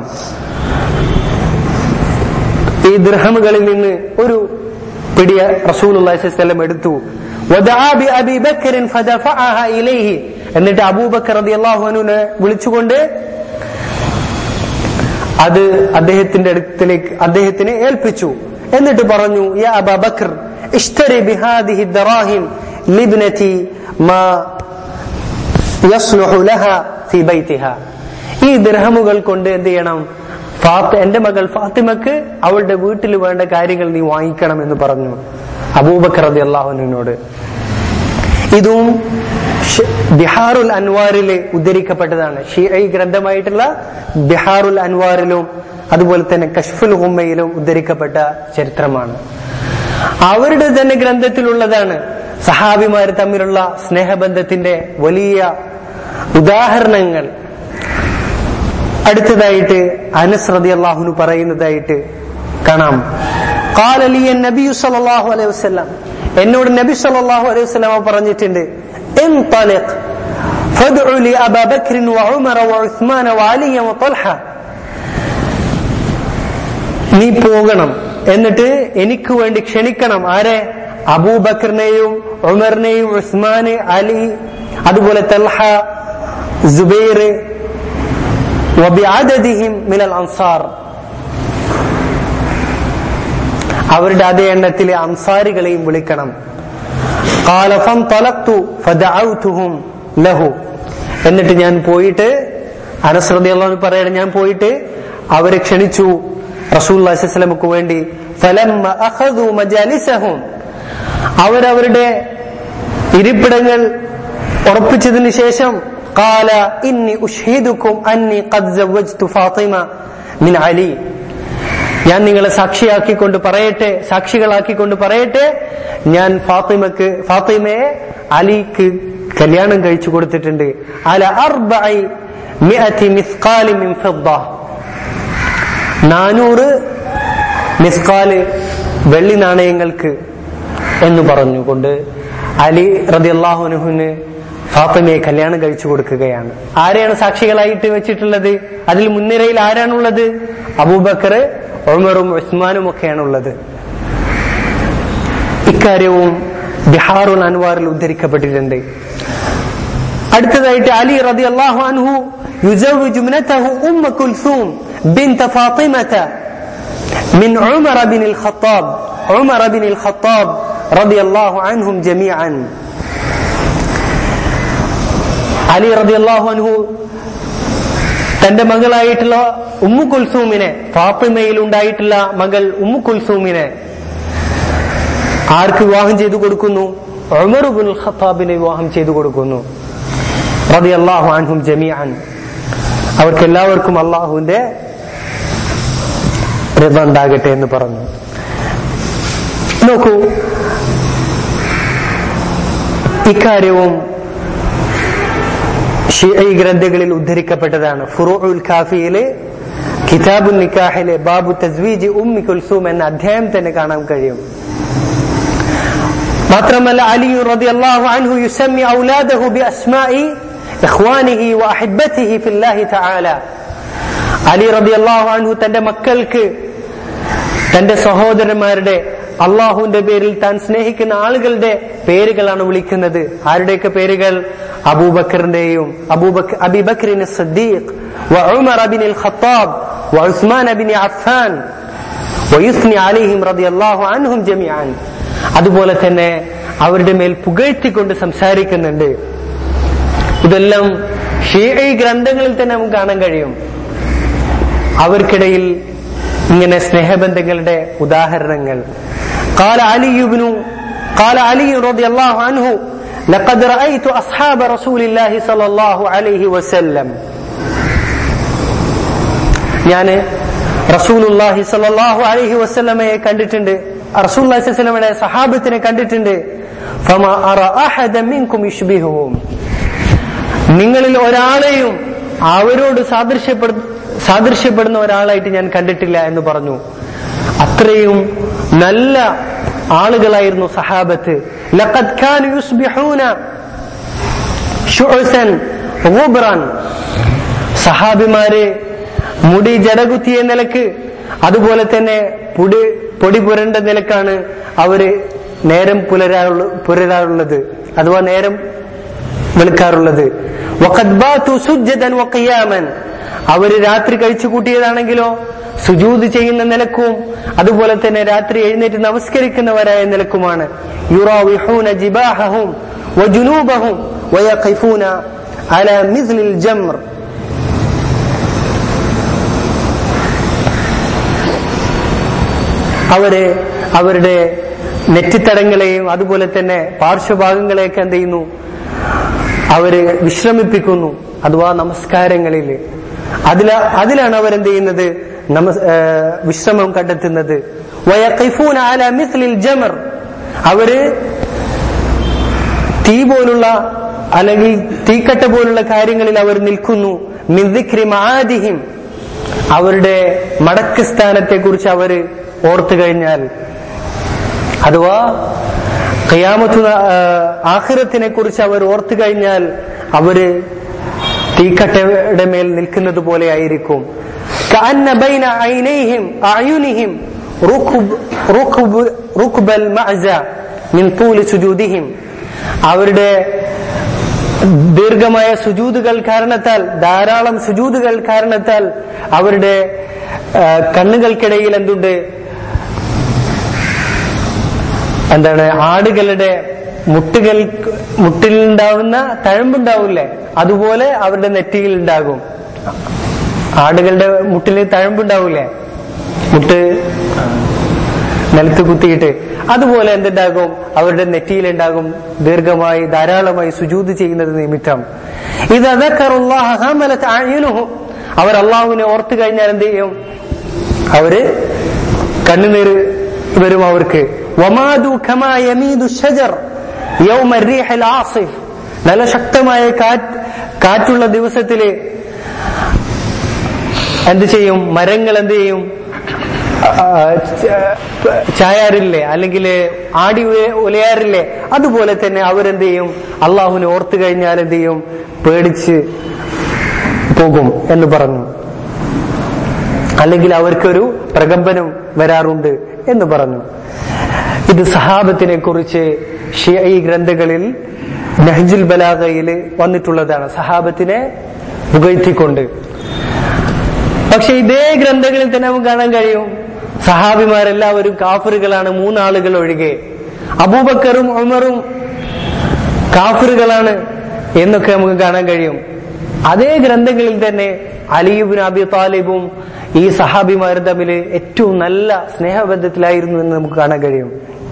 ഈ ദിർഹമുകളിൽ നിന്ന് ഒരു പിടിയ റസൂലുള്ളാഹി സ്വല്ലല്ലാഹു അലൈഹി വസല്ലം എടുത്തു ودعا بأبي بكر فدفعها إليه എന്നിട്ട് അബൂബക്കർ റളിയല്ലാഹു അൻഹുവിനെ വിളിച്ചുകൊണ്ട് അത് അദ്ദേഹത്തിന്റെ അടുത്തിലേക്ക് അദ്ദേഹത്തിനെ ഏൽപ്പിച്ചു എന്നിട്ട് പറഞ്ഞു യാ അബാ ബക്കർ اشتري بهذه الدراهم لابنتي ما يصلح لها في بيتها ഈ ദിർഹമുകൾ കൊണ്ട് എന്ത് ചെയ്യണം ഫാത്ത എന്റെ മകൾ ഫാത്തിമക്ക് അവളുടെ വീട്ടിൽ വേണ്ട കാര്യങ്ങൾ നീ വാങ്ങിക്കണം എന്ന് പറഞ്ഞു അബൂബക്കർ റതി അള്ളാഹുവിനോട് ഇതും ബിഹാറുൽ അൻവാറില് ഉദ്ധരിക്കപ്പെട്ടതാണ് ഷീഐ ഗ്രന്ഥമായിട്ടുള്ള ബിഹാറുൽ അൻവാറിലും അതുപോലെ തന്നെ കഷ്ഫുൽ ഹുമ്മയിലും ഉദ്ധരിക്കപ്പെട്ട ചരിത്രമാണ് അവരുടെ തന്നെ ഗ്രന്ഥത്തിലുള്ളതാണ് സഹാബിമാർ തമ്മിലുള്ള സ്നേഹബന്ധത്തിന്റെ വലിയ ഉദാഹരണങ്ങൾ അടുത്തതായിട്ട് അനസ് റതി അള്ളാഹുനു പറയുന്നതായിട്ട് കാണാം قال لي النبي صلى الله عليه وسلم എന്നോട് നബി സല്ലല്ലാഹു അലൈഹി വസല്ലമ പറഞ്ഞിട്ടുണ്ട് انطلق فادع لي أبا بكر وعمر وعثمان وعلي وطلحة നീ പോകണം എന്നിട്ട് എനിക്ക് വേണ്ടി ക്ഷണിക്കണം ആരെ അബൂബക്കറിനെയും ഉമറിനെയും ഉസ്മാന് അലി അതുപോലെ തൽഹ സുബൈർ وبعددهم من الأنصار അവരുടെ അതേ എണ്ണത്തിലെ അൻസാരികളെയും വിളിക്കണം قال فانطلقت فدعوتهم له എന്നിട്ട് ഞാൻ പോയിട്ട് അനസ് റളിയല്ലാഹു പറയണം ഞാൻ പോയിട്ട് അവരെ ക്ഷണിച്ചു റസൂലുള്ളാഹി സ്വല്ലല്ലാഹു അലൈഹി വസല്ലമക്ക് വേണ്ടി فلما اخذوا مجالسهم അവരവരുടെ ഇരിപ്പിടങ്ങൾ ഉറപ്പിച്ചതിന് ശേഷം قال إني أشهدكم أني قد زوجت فاطمة من علي ഞാൻ നിങ്ങളെ സാക്ഷിയാക്കിക്കൊണ്ട് പറയട്ടെ സാക്ഷികളാക്കിക്കൊണ്ട് പറയട്ടെ ഞാൻ ഫാത്തിമക്ക് ഫാത്തിമയെ അലിക്ക് കല്യാണം കഴിച്ചു കൊടുത്തിട്ടുണ്ട് അല അർബഇ മിഅതി മിസ്കാലി മിൻ ഫിദ്ദ നാനൂറ് മിസ്കാല് വെള്ളി നാണയങ്ങൾക്ക് എന്ന് പറഞ്ഞുകൊണ്ട് അലി റതിയല്ലാഹുനുഹുന് ഫാത്തിമയെ കല്യാണം കഴിച്ചു കൊടുക്കുകയാണ് ആരെയാണ് സാക്ഷികളായിട്ട് വെച്ചിട്ടുള്ളത് അതിൽ മുൻനിരയിൽ ആരാണുള്ളത് അബൂബക്കർ ഉമറും ഉസ്മാനും ഒക്കെയാണുള്ളത് ഇക്കാര്യവും ബിഹാറുൽ അൻവാറിൽ ഉദ്ധരിക്കപ്പെട്ടിട്ടുണ്ട് അടുത്തതായിട്ട് അലി റതി അള്ളാഹു അൻഹു يزوج ابنته أم كلثوم بنت فاطمة من عمر بن الخطاب عمر بن الخطاب رضي الله عنهم جميعا അലി റതി അള്ളാഹു അൻഹു തന്റെ മകളായിട്ടുള്ള ഉമ്മു കുൽസൂമിനെ ഫാത്തിമയിൽ ഉണ്ടായിട്ടുള്ള മകൾ ഉമ്മു കുൽസൂമിനെ ആർക്ക് വിവാഹം ചെയ്തു കൊടുക്കുന്നു ഉമറുബുൽ ഖത്താബിനെ വിവാഹം ചെയ്തു കൊടുക്കുന്നു റതി അള്ളാഹു അൻഹും ജമിഅൻ അവർക്ക് എല്ലാവർക്കും അള്ളാഹുവിന്റെ രഥ ഉണ്ടാകട്ടെ എന്ന് പറഞ്ഞു നോക്കൂ ഇക്കാര്യവും ഷിഈ ഗ്രന്ഥങ്ങളിൽ ഉദ്ധരിക്കപ്പെട്ടതാണ് ഫുറൂഉൽ കാഫിയിലെ കിതാബു നിക്കാഹിലെ ബാബു തസ്വീജ് ഉമ്മി കുൽസൂം എന്ന അധ്യായം തന്നെ കാണാൻ കഴിയും മാത്രമല്ല അലി റളിയല്ലാഹു അൻഹു യുസമ്മി ഔലാദഹു ബിഅസ്മാഇ ഇഖ്വാനിഹി വഅഹിബ്ബതിഹി ഫില്ലാഹി തആല അലി റളിയല്ലാഹു അൻഹു തന്റെ മക്കൾക്ക് തന്റെ സഹോദരന്മാരുടെ അള്ളാഹുവിന്റെ പേരിൽ താൻ സ്നേഹിക്കുന്ന ആളുകളുടെ പേരുകളാണ് വിളിക്കുന്നത് ആരുടെയൊക്കെ പേരുകൾ അബൂബക്കറിന്റെയും അബൂബക്കർ അബിബക്രിൻ സദ്ദീഖ് وعمر بن الخطاب وعثمان بن عفان ويثني عليهم رضي الله عنهم جميعا അതുപോലെ തന്നെ അവരുടെ മേൽ പുകഴ്ത്തിക്കൊണ്ട് സംസാരിക്കുന്നുണ്ട് ഇതെല്ലാം ഷീഈ ഗ്രന്ഥങ്ങളിൽ തന്നെ നമുക്ക് കാണാൻ കഴിയും അവർക്കിടയിൽ ഇങ്ങനെ സ്നേഹബന്ധങ്ങളുടെ ഉദാഹരണങ്ങൾ قال علي بن قال علي رضي الله عنه لقد رأيت أصحاب رسول الله صلى الله عليه وسلم ഞാൻ റസൂലുല്ലാഹി സല്ലല്ലാഹു അലൈഹി വസല്ലമയെ കണ്ടിട്ടുണ്ട് റസൂലുള്ളാഹി സ്വല്ലമയുടെ സഹാബത്തിനെ കണ്ടിട്ടുണ്ട് ഫമാ അറ അഹദ മിൻകും യുഷ്ബിഹുഹും നിങ്ങളിൽ ഒരാളെയും അവരോട് സാദൃശ്യപ്പെടു സാദൃശ്യപ്പെടുന്ന ഒരാളായിട്ട് ഞാൻ കണ്ടിട്ടില്ല എന്ന് പറഞ്ഞു അത്രയും നല്ല ആളുകളായിരുന്നു സഹാബത്ത് ലഖദ് കാനു യുസ്ബിഹൂന ശുഅസൻ ഗുബ്റാൻ സഹാബിമാരെ മുടി ജടകുത്തിയ നിലക്ക് അതുപോലെ തന്നെ പൊടി പൊടി പുരണ്ട നിലക്കാണ് അവര് നേരം പുലരാറുള്ള പുലരാറുള്ളത് അഥവാ നേരം വെളുക്കാറുള്ളത് വഖദ് ബാതു സുജ്ജദൻ വഖിയാമൻ അവര് രാത്രി കഴിച്ചു കൂട്ടിയതാണെങ്കിലോ സുജൂത് ചെയ്യുന്ന നിലക്കും അതുപോലെ തന്നെ രാത്രി എഴുന്നേറ്റ് നമസ്കരിക്കുന്നവരായ നിലക്കുമാണ് യുറാവിഹൂന ജിബാഹഹും വജുനൂബഹും വയഖിഫൂന അല മിസ്ലിൽ ജംർ അവര് അവരുടെ നെറ്റിത്തടങ്ങളെയും അതുപോലെ തന്നെ പാർശ്വഭാഗങ്ങളെയൊക്കെ എന്ത് ചെയ്യുന്നു അവര് വിശ്രമിപ്പിക്കുന്നു അഥവാ നമസ്കാരങ്ങളിൽ അതില അതിലാണ് അവരെന്ത് ചെയ്യുന്നത് നമ വിശ്രമം കണ്ടെത്തുന്നത് വയഖിഫൂന അല മിസ്ലിൽ ജമർ അവര് തീ പോലുള്ള അല്ലെങ്കിൽ തീക്കട്ട പോലുള്ള കാര്യങ്ങളിൽ അവർ നിൽക്കുന്നു മിദ്ദിക്രി മആദിഹിം അവരുടെ മടക്ക് സ്ഥാനത്തെ കുറിച്ച് അവര് ഓർത്തു കഴിഞ്ഞാൽ അഥവാ ഖിയാമത്തു ആഖിറത്തിനെ കുറിച്ച് അവർ ഓർത്തു കഴിഞ്ഞാൽ അവര് തീക്കട്ടയുടെ മേൽ നിൽക്കുന്നത് പോലെ ആയിരിക്കും كأن بين عينيهم أعينهم ركب ركب ركب المعزى من طول سجودهم അവരുടെ ദീർഘമായ സുജൂതുകൾ കാരണത്താൽ ധാരാളം സുജൂതുകൾ കാരണത്താൽ അവരുടെ ആ, കണ്ണുകൾക്കിടയിൽ എന്തുണ്ട് എന്താണ് ആടുകളുടെ മുട്ടുകൾ മുട്ടിലുണ്ടാവുന്ന തഴമ്പുണ്ടാവില്ലേ അതുപോലെ അവരുടെ നെറ്റിയിൽ ഉണ്ടാകും ആടുകളുടെ മുട്ടിൽ തഴമ്പുണ്ടാവൂലേ മുട്ട് നിലത്ത് കുത്തിയിട്ട് അതുപോലെ എന്തുണ്ടാകും അവരുടെ നെറ്റിയിലുണ്ടാകും ദീർഘമായി ധാരാളമായി സുജൂത് ചെയ്യുന്നത് നിമിത്തം ഇത് അതൊക്കെ അവർ അള്ളാഹുവിനെ ഓർത്തു കഴിഞ്ഞാൽ എന്ത് ചെയ്യും അവര് കണ്ണുനീർ വരും അവർക്ക് വമാദു കമാ യമീദു ഷജർ യൗമ الريح العاصف നല്ല ശക്തമായ കാറ്റ് കാറ്റുള്ള ദിവസത്തില് എന്ത് ചെയ്യും മരങ്ങൾ എന്ത് ചെയ്യും ആ, ച- ചായാറില്ലേ അല്ലെങ്കിൽ ആടി ഉല- ഉലയാറില്ലേ അതുപോലെ തന്നെ അവരെന്ത് ചെയ്യും അള്ളാഹുവിനെ ഓർത്തു കഴിഞ്ഞാൽ എന്ത് ചെയ്യും പേടിച്ച് പോകും എന്ന് പറഞ്ഞു അല്ലെങ്കിൽ അവർക്കൊരു പ്രകമ്പനം വരാറുണ്ട് എന്ന് പറഞ്ഞു ഇത് സഹാബത്തിനെ കുറിച്ച് ഷിഈ ഗ്രന്ഥങ്ങളിൽ നഹ്ജുൽ ബലാഗയിൽ വന്നിട്ടുള്ളതാണ് സഹാബത്തിനെ പുകഴ്ത്തിക്കൊണ്ട് പക്ഷെ ഇതേ ഗ്രന്ഥങ്ങളിൽ തന്നെ നമുക്ക് കാണാൻ കഴിയും സഹാബിമാരെല്ലാവരും കാഫറുകളാണ് മൂന്നാളുകൾ ഒഴികെ അബൂബക്കറും ഉമറും കാഫറുകളാണ് എന്നൊക്കെ നമുക്ക് കാണാൻ കഴിയും അതേ ഗ്രന്ഥങ്ങളിൽ തന്നെ അലിയുബിൻ അബി താലിബും ഈ സഹാബിമാരും തമ്മിൽ ഏറ്റവും നല്ല സ്നേഹബന്ധത്തിലായിരുന്നു എന്ന് നമുക്ക് കാണാൻ കഴിയും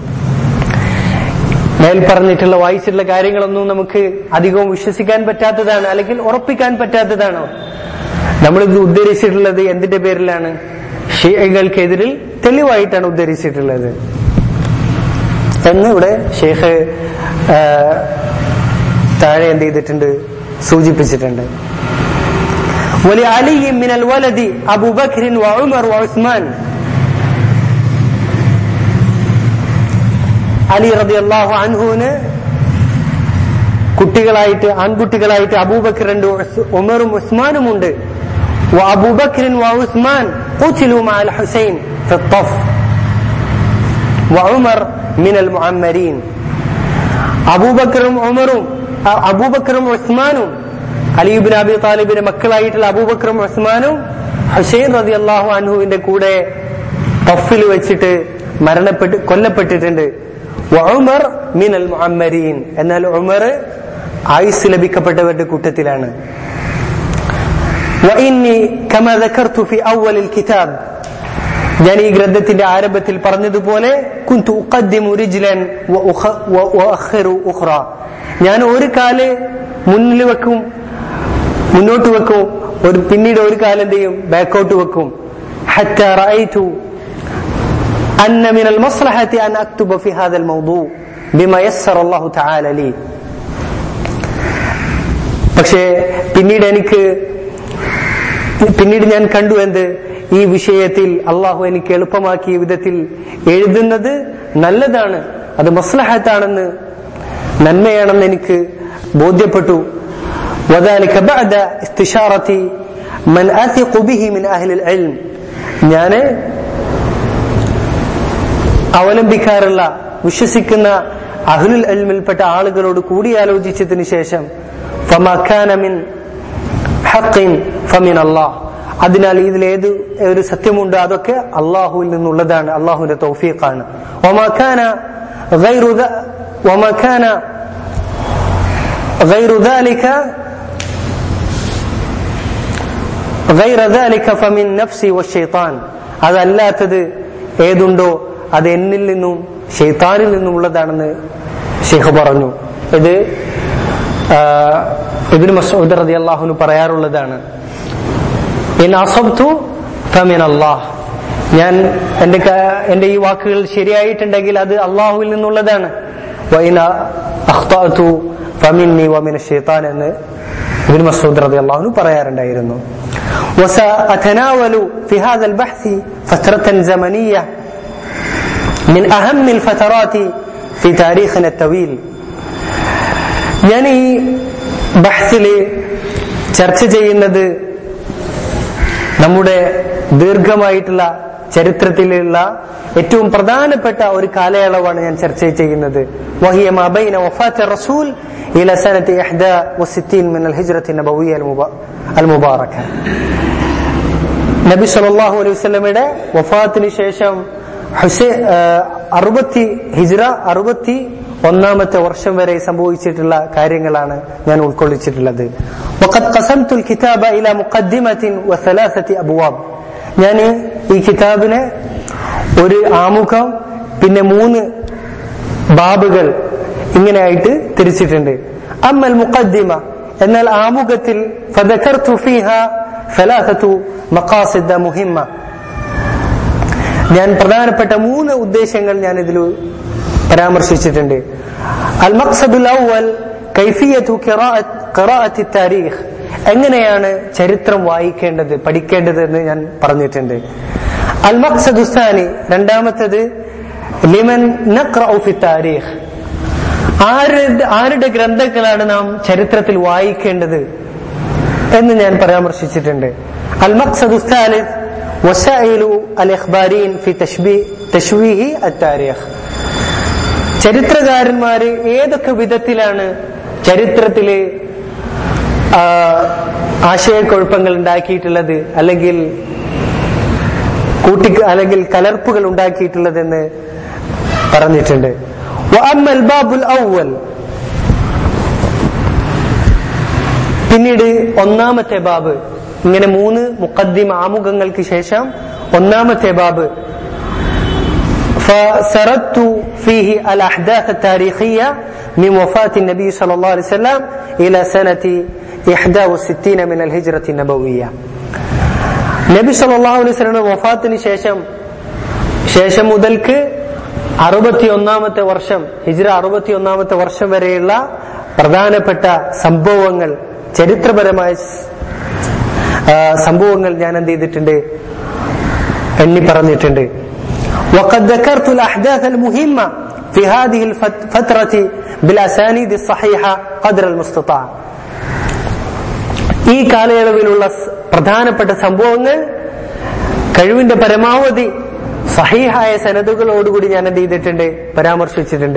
മേൽ പറഞ്ഞിട്ടുള്ള വായിച്ചിട്ടുള്ള കാര്യങ്ങളൊന്നും നമുക്ക് അധികവും വിശ്വസിക്കാൻ പറ്റാത്തതാണ് അല്ലെങ്കിൽ ഉറപ്പിക്കാൻ പറ്റാത്തതാണോ നമ്മളിത് ഉദ്ധരിച്ചിട്ടുള്ളത് എന്തിന്റെ പേരിലാണ് ഷിയകൾക്കെതിരിൽ തെളിവായിട്ടാണ് ഉദ്ധരിച്ചിട്ടുള്ളത് എന്ന് ഇവിടെ ഷെയ്ഖ് ആ, താഴെ എന്ത് ചെയ്തിട്ടുണ്ട് സൂചിപ്പിച്ചിട്ടുണ്ട് ولعلي من الولد أبو بكر وعمر وعثمان അലി റതി അള്ളാഹു അൻഹുവിന് കുട്ടികളായിട്ട് ആൺകുട്ടികളായിട്ട് അബൂബക്കറുണ്ട് ഉമറും ഉസ്മാനും ഉണ്ട് وأبو بكر وعثمان قتلوا مع الحسين في الطف وعمر من المعمرين അബൂബക്കറും ഉമറും അ- അബൂബക്കറും ഉസ്മാനും അലിബിൻ അബി താലിബിന്റെ മക്കളായിട്ടുള്ള അബൂബക്കറും ഉസ്മാനും ഹുസൈൻ റതി അള്ളാഹു അൻഹുവിന്റെ കൂടെ തഫിൽ വെച്ചിട്ട് മരണപ്പെട്ട് കൊല്ലപ്പെട്ടിട്ടുണ്ട് ഉമർ മിനൽ മുഅമ്മരീൻ എന്നാൽ ഉമർ ആയുസ് ലഭിക്കപ്പെട്ടവരുടെ കൂട്ടത്തിലാണ് وإني كما ذكرت في أول الكتاب ഞാൻ ഈ ഗ്രന്ഥത്തിന്റെ ആരംഭത്തിൽ പറഞ്ഞതുപോലെ കുന്തു ഉഖദ്ദിമു റിജ്ലൻ വഉഖ- വ- വഅഖിറു ഉഖ്റ ഞാൻ ഒരു കാല് മുന്നിൽ വെക്കും മുന്നോട്ട് വെക്കും ഒരു പിന്നീട് ഒരു കാലം എന്ത് ചെയ്യും ബാക്കോട്ട് വെക്കും حتى رأيت أن من المصلحة أن أكتب في هذا الموضوع بما يسر الله تعالى لي പക്ഷേ പിന്നീട് എനിക്ക് പിന്നീട് ഞാൻ കണ്ടു എന്ത് ഈ വിഷയത്തിൽ അള്ളാഹു എനിക്ക് എളുപ്പമാക്കിയ വിധത്തിൽ എഴുതുന്നത് നല്ലതാണ് അത് മസ്ലഹത്താണെന്ന് നന്മയാണെന്ന് എനിക്ക് ബോധ്യപ്പെട്ടു وذلك بعد استشارة من أثق به من أهل العلم ഞാന് അവലംബിക്കാറുള്ള വിശ്വസിക്കുന്ന അഹ്ലുൽ അൽമിൽപ്പെട്ട ആളുകളോട് കൂടിയാലോചിച്ചതിന് ശേഷം فما كان من حق فمن الله അതിനാൽ ഇതിൽ ഏത് ഒരു സത്യമുണ്ട് അതൊക്കെ അള്ളാഹുവിൽ നിന്നുള്ളതാണ് അള്ളാഹുവിന്റെ തൗഫീഖാണ് وما كان غير ذا وما كان غير ذلك غير ذلك فمن نفسي والشيطان അതല്ലാത്തത് ഏതുണ്ടോ അത് എന്നിൽ നിന്നും ഷെയ്ത്താനിൽ നിന്നും ഉള്ളതാണെന്ന് ഷെയ്ഖ് പറഞ്ഞു ഇത് ഇബിന് മസൂദ് റതി അള്ളാഹുന് പറയാറുള്ളതാണ് ഇൻ അസബ്തു ഫമിൻ അള്ളാഹ് ഞാൻ എന്റെ ക- എന്റെ ഈ വാക്കുകൾ ശരിയായിട്ടുണ്ടെങ്കിൽ അത് അള്ളാഹുവിൽ നിന്നുള്ളതാണ് വൈന അഖ്തഅതു ഫമിന്നി വമിന ഷൈത്താൻ എന്ന് ഇബ്നു മസ്ഊദ് റളിയല്ലാഹു അൻഹു പറയാറുണ്ടായിരുന്നു وسأتناول في هذا البحث فترة زمنية من أهم الفترات في تاريخنا الطويل ഞാൻ ഈ ബഹ്സില് ചർച്ച ചെയ്യുന്നത് നമ്മുടെ ദീർഘമായിട്ടുള്ള ചരിത്രത്തിലുള്ള ഏറ്റവും പ്രധാനപ്പെട്ട ഒരു കാലയളവാണ് ഞാൻ ചർച്ച ചെയ്യുന്നത് വഹിയ മബൈന വഫാത്ത് റസൂൽ ഇല സനത്ത് ഇഹ്ദ വസിത്തീൻ മിൻ അൽ ഹിജ്റത്തി നബവിയ അൽ മുബാറക നബി സല്ലല്ലാഹു അലൈഹി വസല്ലമയുടെ വഫാത്തിന് ശേഷം ഹുസൈ അറുപത്തി ഹിജ്റ അറുപത്തി ഒന്നാമത്തെ വർഷം വരെ സംഭവിച്ചിട്ടുള്ള കാര്യങ്ങളാണ് ഞാൻ ഉൾക്കൊള്ളിച്ചിട്ടുള്ളത് وقد قسمت الكتاب الى مقدمة وثلاثة ابواب ഞാൻ ഈ കിതാബിനെ ഒരു ആമുഖം പിന്നെ മൂന്ന് ബാബുകൾ ഇങ്ങനെയായിട്ട് തിരിച്ചിട്ടുണ്ട് അമ്മൽ മുഖദ്ദിമ എന്നാൽ ആമുഖത്തിൽ فذكرت فيها ثلاثة مقاصد مهمة ഞാൻ പ്രധാനപ്പെട്ട മൂന്ന് ഉദ്ദേശങ്ങൾ ഞാൻ ഇതിൽ പരാമർശിച്ചിട്ടുണ്ട് അൽ മഖ്സദുൽ അവൽ കൈഫിയത്തു ഖിറാഅത്ത് താരീഖ് എങ്ങനെയാണ് ചരിത്രം വായിക്കേണ്ടത് പഠിക്കേണ്ടത് എന്ന് ഞാൻ പറഞ്ഞിട്ടുണ്ട് അൽ മഖ്സദു സാനി രണ്ടാമത്തത് ലിമൻ നഖ്റഉ ഫി താരീഖ് ആരുടെ ആരുടെ ഗ്രന്ഥങ്ങളാണ് നാം ചരിത്രത്തിൽ വായിക്കേണ്ടത് എന്ന് ഞാൻ പരാമർശിച്ചിട്ടുണ്ട് അൽ മഖ്സദു സാലിസ് وسائل الإخبارين في تشبيه تشويه التاريخ ചരിത്രകാരന്മാര് ഏതൊക്കെ വിധത്തിലാണ് ചരിത്രത്തില് ആശയക്കുഴപ്പങ്ങൾ ഉണ്ടാക്കിയിട്ടുള്ളത് അല്ലെങ്കിൽ കൂട്ടി അല്ലെങ്കിൽ കലർപ്പുകൾ ഉണ്ടാക്കിയിട്ടുള്ളതെന്ന് പറഞ്ഞിട്ടുണ്ട് ബാബുൽ ഔവൽ പിന്നീട് ഒന്നാമത്തെ ബാബ് ഇങ്ങനെ മൂന്ന് മുഖദ്ദിം ആമുഖങ്ങൾക്ക് ശേഷം ഒന്നാമത്തെ ബാബ് فسردت فيه الأحداث التاريخية من وفاة النبي صلى الله عليه وسلم إلى سنة 61 من الهجرة النبوية നബി സല്ലല്ലാഹു അലൈഹി വസല്ലമയുടെ വഫാത്തിന് ശേഷം ശേഷം മുതൽക്ക് അറുപത്തി ഒന്നാമത്തെ വർഷം ഹിജ്ര അറുപത്തി ഒന്നാമത്തെ വർഷം വരെയുള്ള പ്രധാനപ്പെട്ട സംഭവങ്ങൾ ചരിത്രപരമായ സംഭവങ്ങൾ ഞാൻ എന്ത് ചെയ്തിട്ടുണ്ട് എണ്ണി പറഞ്ഞിട്ടുണ്ട് وقد ذكرت الأحداث المهمة في هذه الفترة بالأسانيد الصحيحة قدر المستطاع ഈ കാലയളവിലുള്ള പ്രധാനപ്പെട്ട സംഭവങ്ങൾ കഴിവിന്റെ പരമാവധി സഹീഹായ സനദുകളോടുകൂടി ഞാൻ എന്ത് ചെയ്തിട്ടുണ്ട് പരാമർശിച്ചിട്ടുണ്ട്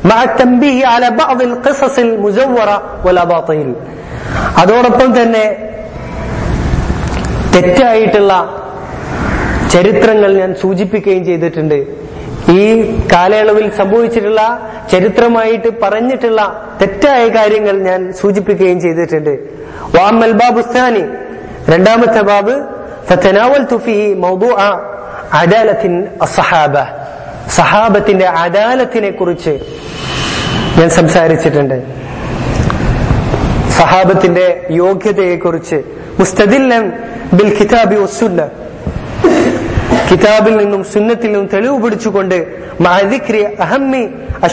അതോടൊപ്പം തന്നെ തെറ്റായിട്ടുള്ള ചരിത്രങ്ങൾ ഞാൻ സൂചിപ്പിക്കുകയും ചെയ്തിട്ടുണ്ട് ഈ കാലയളവിൽ സംഭവിച്ചിട്ടുള്ള ചരിത്രമായിട്ട് പറഞ്ഞിട്ടുള്ള തെറ്റായ കാര്യങ്ങൾ ഞാൻ സൂചിപ്പിക്കുകയും ചെയ്തിട്ടുണ്ട് വാമൽ ബാബുസ്ഥാനി രണ്ടാമത്തെ ബാബ് ഫതനാവൽതു ഫീഹി മൗദൂഅ അദാലത്തിൻ അസ്സഹാബ സഹാബത്തിന്റെ അദാലത്തിനെ കുറിച്ച് ഞാൻ സംസാരിച്ചിട്ടുണ്ട് സഹാബത്തിന്റെ യോഗ്യതയെ കുറിച്ച് മുസ്തദില്ലൻ ബിൽ കിതാബി വസ്സുന്ന കിതാബിൽ നിന്നും സുന്നത്തിൽ നിന്നും തെളിവ് പിടിച്ചുകൊണ്ട് അഹമ്മി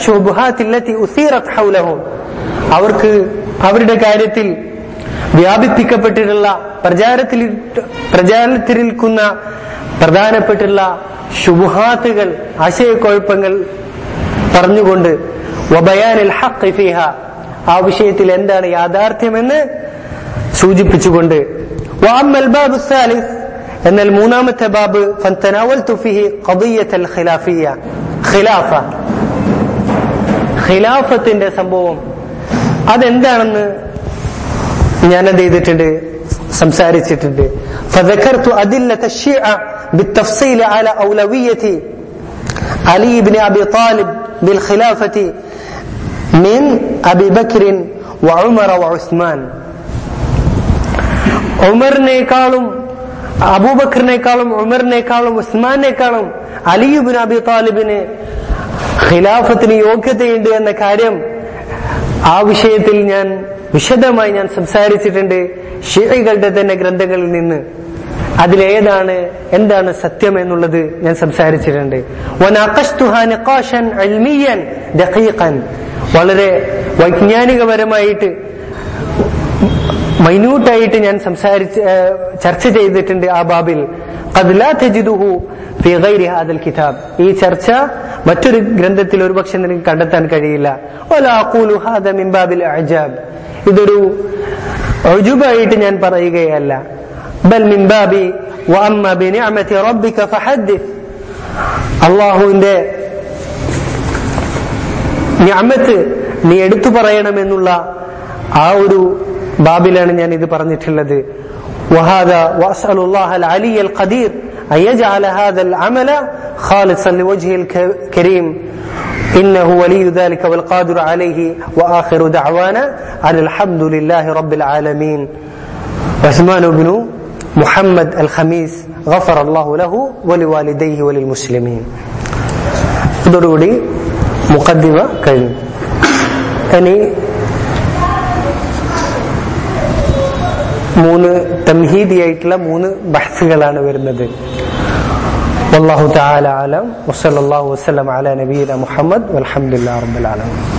അവർക്ക് അവരുടെ കാര്യത്തിൽ വ്യാപിപ്പിക്കപ്പെട്ടിട്ടുള്ള പ്രചാരത്തിൽ പ്രചാരത്തിലിരിക്കുന്ന പ്രധാനപ്പെട്ടുള്ള ശുഭഹാത്തുകൾ ആശയക്കുഴപ്പങ്ങൾ പറഞ്ഞുകൊണ്ട് വബയാനിൽ ഹഖ് ഫിഹ ആ വിഷയത്തിൽ എന്താണ് യാഥാർത്ഥ്യമെന്ന് സൂചിപ്പിച്ചുകൊണ്ട് വാമ്മൽ ബാബു സാലിസ് എന്നാൽ മൂന്നാമത്തെ ബാബ് ഫന്തനാവൽതു ഫിഹി ഖദിയത്തൽ ഖിലാഫിയ ഖിലാഫ ഖിലാഫത്തിന്റെ സംഭവം അതെന്താണെന്ന് ഞാൻ എന്ത് ചെയ്തിട്ടുണ്ട് സംസാരിച്ചിട്ടുണ്ട് فذكرت أدلة الشيعة بالتفصيل على أولوية علي بن أبي طالب بالخلافة من أبي بكر وعمر وعثمان ഉമറിനേക്കാളും അബൂബക്കറിനേക്കാളും ഉമറിനേക്കാളും ഉസ്മാനേക്കാളും അലിയുബിൻ അബി താലിബിന് ഖിലാഫത്തിന് യോഗ്യതയുണ്ട് എന്ന കാര്യം ആ വിഷയത്തിൽ ഞാൻ വിശദമായി ഞാൻ സംസാരിച്ചിട്ടുണ്ട് ഷിയകളുടെ തന്നെ ഗ്രന്ഥങ്ങളിൽ നിന്ന് അതിലേതാണ് എന്താണ് സത്യം എന്നുള്ളത് ഞാൻ സംസാരിച്ചിട്ടുണ്ട് വളരെ വൈജ്ഞാനികപരമായിട്ട് മൈന്യൂട്ടായിട്ട് ഞാൻ സംസാരിച്ച് ചർച്ച ചെയ്തിട്ടുണ്ട് ആ ബാബിൽ قد لا تجده في غير هذا الكتاب ഈ ചർച്ച മറ്റൊരു ഗ്രന്ഥത്തിൽ ഒരു പക്ഷെ നിനക്ക് കണ്ടെത്താൻ കഴിയില്ല ولا أقول هذا من باب الإعجاب ഇതൊരു ഉജുബായിട്ട് ഞാൻ പറയുകയല്ല ബൽ മിൻ ബാബി وأما بنعمة ربك فحدث അള്ളാഹുവിന്റെ ഞാമത്ത് നീ എടുത്തു പറയണമെന്നുള്ള ആ ഒരു ബാബിലാണ് ഞാൻ ഇത് പറഞ്ഞിട്ടുള്ളത് وهذا واسال الله العلي القدير ان يجعل هذا العمل خالصا لوجهه الكريم انه ولي ذلك والقادر عليه واخر دعوانا ان الحمد لله رب العالمين عثمان بن محمد الخميس غفر الله له ولوالديه وللمسلمين ഇതോടുകൂടി മുഖദ്ദിമ കഴിഞ്ഞു ഇനി മൂന്ന് തംഹീദിയായിട്ടുള്ള മൂന്ന് ബഹ്സുകളാണ് വരുന്നത് والله تعالى أعلم وصلى الله وسلم على نبينا محمد والحمد لله رب العالمين